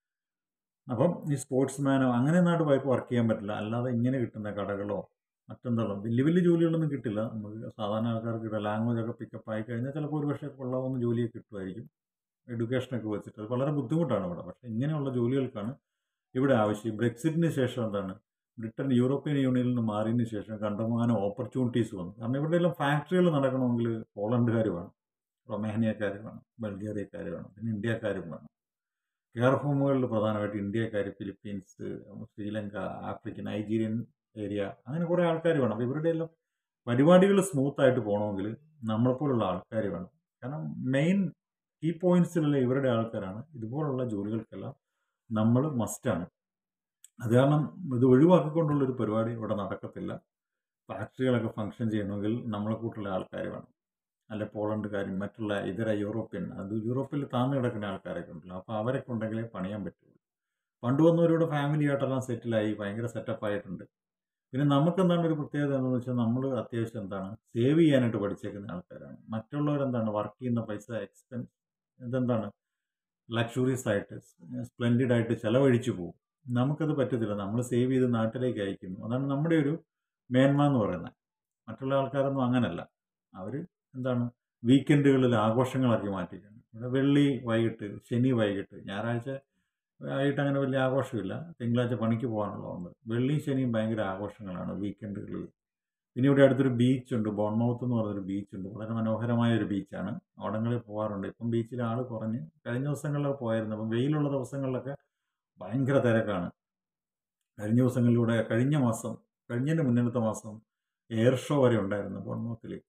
അപ്പം ഈ സ്പോർട്സ് മാനോ അങ്ങനെ ഒന്നായിട്ട് വൈഫ് വർക്ക് ചെയ്യാൻ പറ്റില്ല അല്ലാതെ ഇങ്ങനെ കിട്ടുന്ന കടകളോ മറ്റെന്താണോ വലിയ വലിയ ജോലികളൊന്നും കിട്ടില്ല നമുക്ക് സാധാരണ ആൾക്കാർക്ക് കിട്ടില്ല ലാംഗ്വേജ് ഒക്കെ പിക്കപ്പ് ആയി കഴിഞ്ഞാൽ ചിലപ്പോൾ ഒരു പക്ഷേ കൊള്ളാവുന്ന ജോലിയൊക്കെ കിട്ടുമായിരിക്കും എഡ്യൂക്കേഷനൊക്കെ വെച്ചിട്ട് അത് വളരെ ബുദ്ധിമുട്ടാണ് ഇവിടെ പക്ഷേ ഇങ്ങനെയുള്ള ജോലികൾക്കാണ് ഇവിടെ ആവശ്യം ബ്രെക്സിറ്റിന് ശേഷം എന്താണ് ബ്രിട്ടൻ യൂറോപ്യൻ യൂണിയനിൽ നിന്ന് മാറിയതിന് ശേഷം കണ്ടമാനം ഓപ്പർച്യൂണിറ്റീസ് വന്നു കാരണം ഇവിടെ എല്ലാം ഫാക്ടറികൾ നടക്കണമെങ്കിൽ പോളണ്ടുകാർ വേണം റൊമേനിയക്കാർ വേണം ബൾഗേറിയക്കാർ വേണം പിന്നെ ഇന്ത്യക്കാരും വേണം കെയർ ഹോമുകളിൽ പ്രധാനമായിട്ട് ഇന്ത്യക്കാർ Philippines Sri Lanka African Nigerian area അങ്ങനെ കുറേ ആൾക്കാർ വേണം അപ്പോൾ ഇവരുടെ എല്ലാം പരിപാടികൾ സ്മൂത്ത് ആയിട്ട് പോകണമെങ്കിൽ നമ്മളെപ്പോലുള്ള ആൾക്കാർ വേണം കാരണം മെയിൻ കീ പോയിന്റ്സിലുള്ള ഇവരുടെ ആൾക്കാരാണ് ഇതുപോലുള്ള ജോലികൾക്കെല്ലാം നമ്മൾ മസ്റ്റാണ് അത് കാരണം ഇത് ഒഴിവാക്കിക്കൊണ്ടുള്ളൊരു പരിപാടി ഇവിടെ നടക്കത്തില്ല ഫാക്ടറികളൊക്കെ ഫങ്ഷൻ ചെയ്യണമെങ്കിൽ നമ്മളെ കൂട്ടുള്ള ആൾക്കാർ വേണം അല്ലെ പോളണ്ടുകാരും മറ്റുള്ള ഇതര യൂറോപ്യൻ അത് യൂറോപ്പിൽ താഴ്ന്നു കിടക്കുന്ന ആൾക്കാരൊക്കെ ഉണ്ടല്ലോ അപ്പോൾ അവരൊക്കെ ഉണ്ടെങ്കിലേ പണിയാൻ പറ്റുള്ളൂ പണ്ട് വന്നവരോട് ഫാമിലി ആയിട്ടെല്ലാം സെറ്റിലായി ഭയങ്കര സെറ്റപ്പ് ആയിട്ടുണ്ട് പിന്നെ നമുക്ക് എന്താണ് ഒരു പ്രത്യേകത എന്താണെന്ന് വെച്ചാൽ നമ്മൾ അത്യാവശ്യം എന്താണ് സേവ് ചെയ്യാനായിട്ട് പഠിച്ചേക്കുന്ന ആൾക്കാരാണ് മറ്റുള്ളവരെന്താണ് വർക്ക് ചെയ്യുന്ന പൈസ എക്സ്പെൻസ് ഇതെന്താണ് ലക്ഷറീസ് ആയിട്ട് സ്പ്ലെൻഡിഡ് ആയിട്ട് ചിലവഴിച്ചു പോകും നമുക്കത് പറ്റത്തില്ല നമ്മൾ സേവ് ചെയ്ത് നാട്ടിലേക്ക് അയക്കുന്നു അതാണ് നമ്മുടെ ഒരു മേന്മ എന്ന് പറയുന്നത് മറ്റുള്ള ആൾക്കാരൊന്നും അങ്ങനല്ല അവർ എന്താണ് വീക്കെൻഡുകളിൽ ആഘോഷങ്ങളാക്കി മാറ്റിയിട്ടുണ്ട് ഇവിടെ വെള്ളി വൈകിട്ട് ശനി വൈകിട്ട് ഞായറാഴ്ച ആയിട്ട് അങ്ങനെ വലിയ ആഘോഷമില്ല തിങ്കളാഴ്ച പണിക്ക് പോകാനുള്ളതുകൊണ്ട് വെള്ളിയും ശനിയും ഭയങ്കര ആഘോഷങ്ങളാണ് വീക്കെൻഡുകളിൽ പിന്നെ ഇവിടെ അടുത്തൊരു ബീച്ചുണ്ട് ബോൺമൗത്ത് എന്ന് പറഞ്ഞൊരു ബീച്ചുണ്ട് വളരെ മനോഹരമായ ഒരു ബീച്ചാണ് അവിടങ്ങളിൽ പോകാറുണ്ട് ഇപ്പം ബീച്ചിൽ ആൾ കുറഞ്ഞ് കഴിഞ്ഞ ദിവസങ്ങളിലൊക്കെ പോയായിരുന്നു അപ്പം വെയിലുള്ള ദിവസങ്ങളിലൊക്കെ ഭയങ്കര തിരക്കാണ് കഴിഞ്ഞ ദിവസങ്ങളിലൂടെ കഴിഞ്ഞ മാസം കഴിഞ്ഞതിൻ്റെ മുന്നിലത്തെ മാസം എയർ ഷോ വരെ ഉണ്ടായിരുന്നു ബോൺമൗത്തിൽ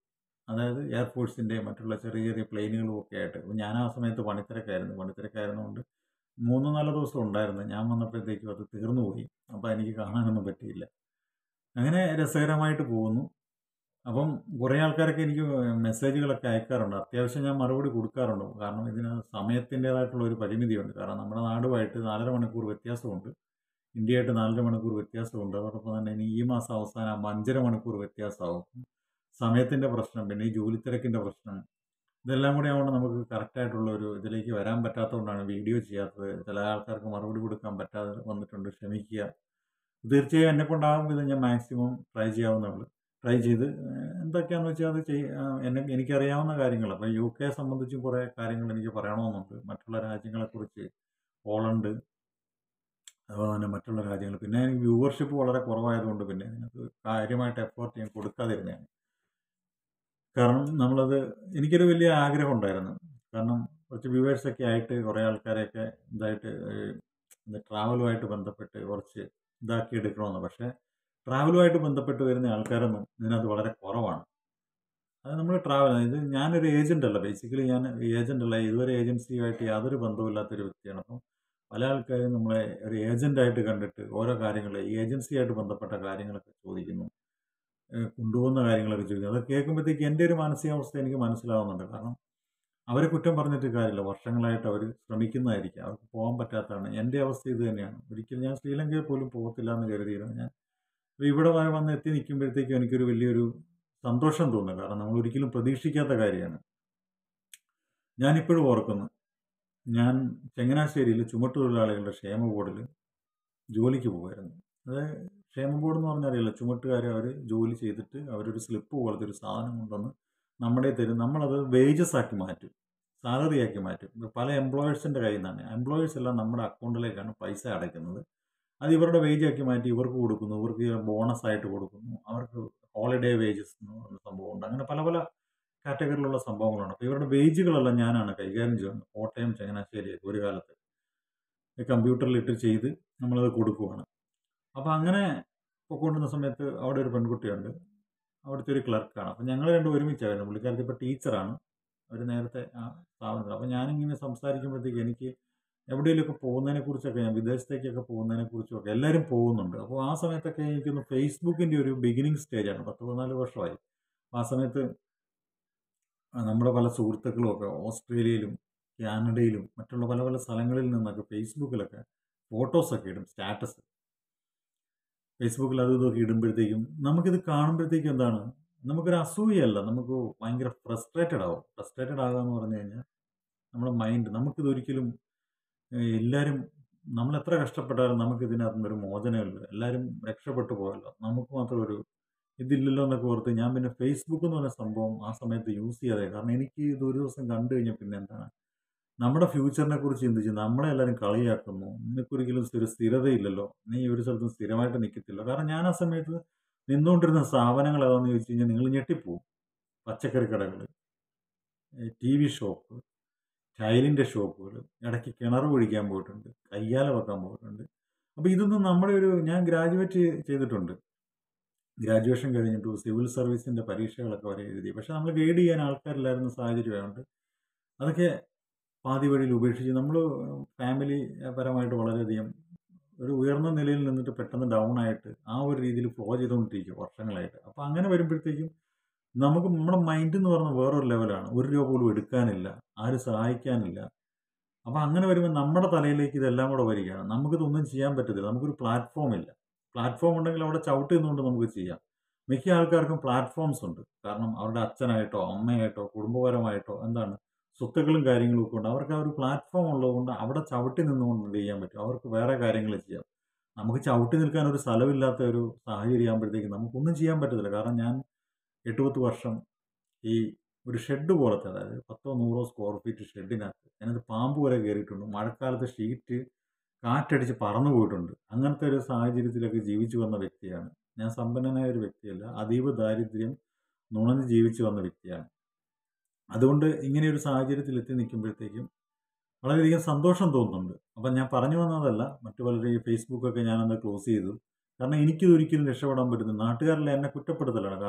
അതായത് എയർഫോഴ്സിൻ്റെയും മറ്റുള്ള ചെറിയ ചെറിയ പ്ലെയിനുകളും ഒക്കെ ആയിട്ട് അപ്പോൾ ഞാൻ ആ സമയത്ത് പണിത്തിരക്കായിരുന്നു പണിത്തിരക്കായിരുന്നുകൊണ്ട് മൂന്നോ നാലോ ദിവസം ഉണ്ടായിരുന്നു ഞാൻ വന്നപ്പോഴത്തേക്കും അത് തീർന്നു പോയി അപ്പോൾ എനിക്ക് കാണാനൊന്നും പറ്റിയില്ല അങ്ങനെ രസകരമായിട്ട് പോകുന്നു അപ്പം കുറേ ആൾക്കാരൊക്കെ എനിക്ക് മെസ്സേജുകളൊക്കെ അയക്കാറുണ്ട് അത്യാവശ്യം ഞാൻ മറുപടി കൊടുക്കാറുണ്ട് കാരണം ഇതിന് സമയത്തിൻ്റേതായിട്ടുള്ള ഒരു പരിമിതിയുണ്ട് കാരണം നമ്മുടെ നാടുമായിട്ട് നാലര മണിക്കൂർ വ്യത്യാസമുണ്ട് ഇന്ത്യയായിട്ട് നാലര മണിക്കൂർ വ്യത്യാസമുണ്ട് അതോടൊപ്പം തന്നെ ഇനി ഈ മാസം അവസാനമാകുമ്പോൾ അഞ്ചര മണിക്കൂർ വ്യത്യാസമാവും സമയത്തിൻ്റെ പ്രശ്നം പിന്നെ ഈ ജോലിത്തിരക്കിൻ്റെ പ്രശ്നം ഇതെല്ലാം കൂടി ആവുമ്പോൾ നമുക്ക് കറക്റ്റായിട്ടുള്ള ഒരു ഇതിലേക്ക് വരാൻ പറ്റാത്തതുകൊണ്ടാണ് വീഡിയോ ചെയ്യാത്തത് ചില ആൾക്കാർക്ക് മറുപടി കൊടുക്കാൻ പറ്റാതെ വന്നിട്ടുണ്ട് ക്ഷമിക്കുക തീർച്ചയായും എന്നെ കൊണ്ടാകും വിധം ഞാൻ മാക്സിമം ട്രൈ ചെയ്യാവുന്നേ ട്രൈ ചെയ്ത് ഏഹ്, എന്തൊക്കെയാണെന്ന് വെച്ചാൽ അത് ചെയ് ആ, എന്നെ എനിക്കറിയാവുന്ന കാര്യങ്ങൾ അപ്പോൾ യു കെ സംബന്ധിച്ച് കുറേ കാര്യങ്ങൾ എനിക്ക് പറയണമെന്നുണ്ട് മറ്റുള്ള രാജ്യങ്ങളെക്കുറിച്ച് പോളണ്ട് അതുപോലെ തന്നെ മറ്റുള്ള രാജ്യങ്ങൾ പിന്നെ എനിക്ക് വ്യൂവർഷിപ്പ് വളരെ കുറവായതുകൊണ്ട് പിന്നെ ഇതിനകത്ത് കാര്യമായിട്ട് എഫേർട്ട് ഞാൻ കൊടുക്കാതിരുന്നതാണ് കാരണം നമ്മളത് എനിക്കൊരു വലിയ ആഗ്രഹം ഉണ്ടായിരുന്നു കാരണം കുറച്ച് വ്യൂവേഴ്സൊക്കെ ആയിട്ട് കുറേ ആൾക്കാരെയൊക്കെ ഇതായിട്ട് ട്രാവലുമായിട്ട് ബന്ധപ്പെട്ട് കുറച്ച് ഇതാക്കി എടുക്കണമെന്ന് പക്ഷേ ട്രാവലുമായിട്ട് ബന്ധപ്പെട്ട് വരുന്ന ആൾക്കാരൊന്നും ഇതിനകത്ത് വളരെ കുറവാണ് അത് നമ്മൾ ട്രാവൽ ഇത് ഞാനൊരു ഏജൻ്റ് അല്ല ബേസിക്കലി ഞാൻ ഏജൻ്റ് അല്ല ഇതുവരെ ഏജൻസിയുമായിട്ട് യാതൊരു ബന്ധവുമില്ലാത്തൊരു വ്യക്തിയാണ് അപ്പം പല ആൾക്കാരും നമ്മളെ ഒരു ഏജൻ്റായിട്ട് കണ്ടിട്ട് ഓരോ കാര്യങ്ങൾ ഈ ഏജൻസിയായിട്ട് ബന്ധപ്പെട്ട കാര്യങ്ങളൊക്കെ ചോദിക്കുന്നു ഏഹ് കൊണ്ടുപോകുന്ന കാര്യങ്ങളൊക്കെ ചോദിക്കുന്നു അത് കേൾക്കുമ്പോഴത്തേക്ക് എൻ്റെ ഒരു മാനസികാവസ്ഥ എനിക്ക് മനസ്സിലാവുന്നുണ്ട് കാരണം അവരെ കുറ്റം പറഞ്ഞിട്ട് കാര്യമില്ല വർഷങ്ങളായിട്ട് അവർ ശ്രമിക്കുന്നതായിരിക്കും അവർക്ക് പോകാൻ പറ്റാത്തതാണ് എൻ്റെ അവസ്ഥ ഇത് തന്നെയാണ് ഒരിക്കലും ഞാൻ ശ്രീലങ്കയിൽ പോലും പോകത്തില്ല എന്ന് കരുതിയിരുന്നു ഞാൻ അപ്പോൾ ഇവിടെ വരെ വന്ന് എത്തി നിൽക്കുമ്പോഴത്തേക്കും എനിക്കൊരു വലിയൊരു സന്തോഷം തോന്നുന്നു കാരണം നമ്മൾ ഒരിക്കലും പ്രതീക്ഷിക്കാത്ത കാര്യമാണ് ഞാനിപ്പോഴും ഓർക്കുന്നു ഞാൻ ചങ്ങനാശ്ശേരിയിൽ ചുമട്ടുതൊഴിലാളികളുടെ ക്ഷേമ ബോർഡിൽ ജോലിക്ക് പോകുമായിരുന്നു അത് ക്ഷേമ ബോർഡ് എന്ന് പറഞ്ഞാൽ അറിയില്ല ചുമട്ടുകാരെ അവർ ജോലി ചെയ്തിട്ട് അവരൊരു സ്ലിപ്പ് പോലത്തെ ഒരു സാധനം കൊണ്ടുവന്ന് നമ്മുടെ തരും നമ്മളത് വേജസ് ആക്കി മാറ്റും സാലറി ആക്കി മാറ്റും ഇപ്പൊ പല എംപ്ലോയേഴ്സിൻ്റെ കയ്യിൽ നിന്നാണ് എംപ്ലോയേഴ്സ് എല്ലാം നമ്മുടെ അക്കൗണ്ടിലേക്കാണ് പൈസ അടയ്ക്കുന്നത് അത് ഇവരുടെ വേജ് ആക്കി മാറ്റി ഇവർക്ക് കൊടുക്കുന്നു ഇവർക്ക് ബോണസ് ആയിട്ട് കൊടുക്കുന്നു അവർക്ക് ഹോളിഡേ വേജസ് എന്ന് പറഞ്ഞ സംഭവമുണ്ട് അങ്ങനെ പല പല കാറ്റഗറിയിലുള്ള സംഭവങ്ങളാണ് അപ്പോൾ ഇവരുടെ വേജുകളെല്ലാം ഞാനാണ് കൈകാര്യം ചെയ്യുന്നത് കോട്ടയം ചങ്ങനാശ്ശേരിയൊക്കെ ഒരു കാലത്ത് കമ്പ്യൂട്ടറിലിട്ട് ചെയ്ത് നമ്മളത് കൊടുക്കുവാണ് അപ്പോൾ അങ്ങനെ പൊക്കൊണ്ടുന്ന സമയത്ത് അവിടെ ഒരു പെൺകുട്ടിയുണ്ട് അവിടുത്തെ ഒരു ക്ലർക്കാണ് അപ്പോൾ ഞങ്ങൾ രണ്ടും ഒരുമിച്ചായിരുന്നു പുള്ളിക്കാരത്തി ഇപ്പോൾ ടീച്ചറാണ് അവർ നേരത്തെ ആ സ്ഥാപനത്തിൽ അപ്പോൾ ഞാനിങ്ങനെ സംസാരിക്കുമ്പോഴത്തേക്ക് എനിക്ക് എവിടെയെങ്കിലുമൊക്കെ പോകുന്നതിനെ കുറിച്ചൊക്കെ ഞാൻ വിദേശത്തേക്കൊക്കെ പോകുന്നതിനെ കുറിച്ചൊക്കെ എല്ലാവരും പോകുന്നുണ്ട് അപ്പോൾ ആ സമയത്തൊക്കെ എനിക്കൊന്ന് ഫേസ്ബുക്കിൻ്റെ ഒരു ബിഗിനിങ് സ്റ്റേജാണ് പത്ത് പതിനാല് വർഷമായി അപ്പോൾ ആ സമയത്ത് ആ നമ്മുടെ പല സുഹൃത്തുക്കളും ഒക്കെ ഓസ്ട്രേലിയയിലും കാനഡയിലും മറ്റുള്ള പല പല സ്ഥലങ്ങളിൽ നിന്നൊക്കെ ഫേസ്ബുക്കിലൊക്കെ ഫോട്ടോസൊക്കെ ഇടും സ്റ്റാറ്റസ് ഫേസ്ബുക്കിൽ അത് ഇതൊക്കെ ഇടുമ്പോഴത്തേക്കും നമുക്കിത് കാണുമ്പോഴത്തേക്കും എന്താണ് നമുക്കൊരു അസൂയല്ല നമുക്ക് ഭയങ്കര ഫ്രസ്ട്രേറ്റഡ് ആവും ഫ്രസ്ട്രേറ്റഡ് ആകുക എന്ന് പറഞ്ഞു കഴിഞ്ഞാൽ നമ്മുടെ മൈൻഡ് നമുക്കിതൊരിക്കലും ഏഹ്, എല്ലാവരും നമ്മൾ എത്ര കഷ്ടപ്പെട്ടാലും നമുക്ക് ഇതിനകത്ത് നിന്ന് ഒരു മോചനമില്ല എല്ലാവരും രക്ഷപ്പെട്ടു പോയല്ലോ നമുക്ക് മാത്രം ഒരു ഇതില്ലല്ലോ എന്നൊക്കെ ഓർത്ത് ഞാൻ പിന്നെ ഫേസ്ബുക്ക് എന്ന് പറഞ്ഞ സംഭവം ആ സമയത്ത് യൂസ് ചെയ്യാതെ കാരണം എനിക്ക് ഇത് ഒരു ദിവസം കണ്ടു കഴിഞ്ഞാൽ പിന്നെ എന്താണ് നമ്മുടെ ഫ്യൂച്ചറിനെ കുറിച്ച് ചിന്തിച്ച് നമ്മളെ എല്ലാവരും കളിയാക്കുന്നു നിനക്കൊരിക്കലും ഒരു സ്ഥിരതയില്ലല്ലോ നീ ഒരു സ്ഥലത്തും സ്ഥിരമായിട്ട് നിൽക്കത്തില്ല കാരണം ഞാൻ ആ സമയത്ത് നിന്നുകൊണ്ടിരുന്ന സ്ഥാപനങ്ങൾ ഏതാണെന്ന് ചോദിച്ചു കഴിഞ്ഞാൽ നിങ്ങൾ ഞെട്ടിപ്പോവും പച്ചക്കറി കടകൾ ടി വി ഷോപ്പ് ടൈലിൻ്റെ ഷോപ്പുകൾ ഇടയ്ക്ക് കിണർ കുഴിക്കാൻ പോയിട്ടുണ്ട് കയ്യാല വെക്കാൻ പോയിട്ടുണ്ട് അപ്പോൾ ഇതൊന്നും നമ്മുടെ ഒരു ഞാൻ ഗ്രാജുവേറ്റ് ചെയ്തിട്ടുണ്ട് ഗ്രാജുവേഷൻ കഴിഞ്ഞിട്ട് സിവിൽ സർവീസിൻ്റെ പരീക്ഷകളൊക്കെ വരെ എഴുതി പക്ഷെ നമ്മൾ ഗൈഡ് ചെയ്യാൻ ആൾക്കാരില്ലായിരുന്ന സാഹചര്യമായതുകൊണ്ട് അതൊക്കെ പാതി വഴിയിൽ ഉപേക്ഷിച്ച് നമ്മൾ ഫാമിലി പരമായിട്ട് വളരെയധികം ഒരു ഉയർന്ന നിലയിൽ നിന്നിട്ട് പെട്ടെന്ന് ഡൗൺ ആയിട്ട് ആ ഒരു രീതിയിൽ ഫ്ലോ ചെയ്തുകൊണ്ടിരിക്കുക വർഷങ്ങളായിട്ട് അപ്പോൾ അങ്ങനെ വരുമ്പോഴത്തേക്കും നമുക്ക് നമ്മുടെ മൈൻഡ് എന്ന് പറഞ്ഞ വേറൊരു ലെവലാണ് ഒരു രൂപ പോലും എടുക്കാനില്ല ആരും സഹായിക്കാനില്ല അപ്പോൾ അങ്ങനെ വരുമ്പോൾ നമ്മുടെ തലയിലേക്ക് ഇതെല്ലാം കൂടെ വരികയാണ് നമുക്കിതൊന്നും ചെയ്യാൻ പറ്റത്തില്ല നമുക്കൊരു പ്ലാറ്റ്ഫോം ഇല്ല പ്ലാറ്റ്ഫോം ഉണ്ടെങ്കിൽ അവിടെ ചവിട്ടി നിന്നുകൊണ്ട് നമുക്ക് ചെയ്യാം മിക്ക ആൾക്കാർക്കും പ്ലാറ്റ്ഫോംസ് ഉണ്ട് കാരണം അവരുടെ അച്ഛനായിട്ടോ അമ്മയായിട്ടോ കുടുംബപരമായിട്ടോ എന്താണ് സ്വത്തുക്കളും കാര്യങ്ങളും ഒക്കെ ഉണ്ട് അവർക്ക് ആ ഒരു പ്ലാറ്റ്ഫോം ഉള്ളതുകൊണ്ട് അവിടെ ചവിട്ടി നിന്നുകൊണ്ട് എന്ത് ചെയ്യാൻ പറ്റും അവർക്ക് വേറെ കാര്യങ്ങൾ ചെയ്യാം നമുക്ക് ചവിട്ടി നിൽക്കാൻ ഒരു സ്ഥലമില്ലാത്ത ഒരു സാഹചര്യം ആകുമ്പോഴത്തേക്കും നമുക്കൊന്നും ചെയ്യാൻ പറ്റത്തില്ല കാരണം ഞാൻ എട്ട് പത്ത് വർഷം ഈ ഒരു ഷെഡ് പോലത്തെ അതായത് പത്തോ നൂറോ സ്ക്വയർ ഫീറ്റ് ഷെഡിനകത്ത് അതിനകത്ത് പാമ്പ് വരെ കയറിയിട്ടുണ്ട് മഴക്കാലത്ത് ഷീറ്റ് കാറ്റടിച്ച് പറന്നു പോയിട്ടുണ്ട് അങ്ങനത്തെ ഒരു സാഹചര്യത്തിലൊക്കെ ജീവിച്ചു വന്ന വ്യക്തിയാണ് ഞാൻ സമ്പന്നനായ ഒരു വ്യക്തിയല്ല അതീവ ദാരിദ്ര്യം നുണഞ്ഞ് ജീവിച്ചു വന്ന വ്യക്തിയാണ് അതുകൊണ്ട് ഇങ്ങനെ ഒരു സാഹചര്യത്തിൽ എത്തി നിൽക്കുമ്പോഴത്തേക്കും വളരെയധികം സന്തോഷം തോന്നുന്നുണ്ട് അപ്പം ഞാൻ പറഞ്ഞു വന്നതല്ല മറ്റു പലരും ഈ ഫേസ്ബുക്കൊക്കെ ഞാനന്ന് ക്ലോസ് ചെയ്തു കാരണം എനിക്കിത് ഒരിക്കലും രക്ഷപ്പെടാൻ പറ്റുന്നു നാട്ടുകാരെല്ലാം എന്നെ കുറ്റപ്പെടുത്തലാണ് കാരണം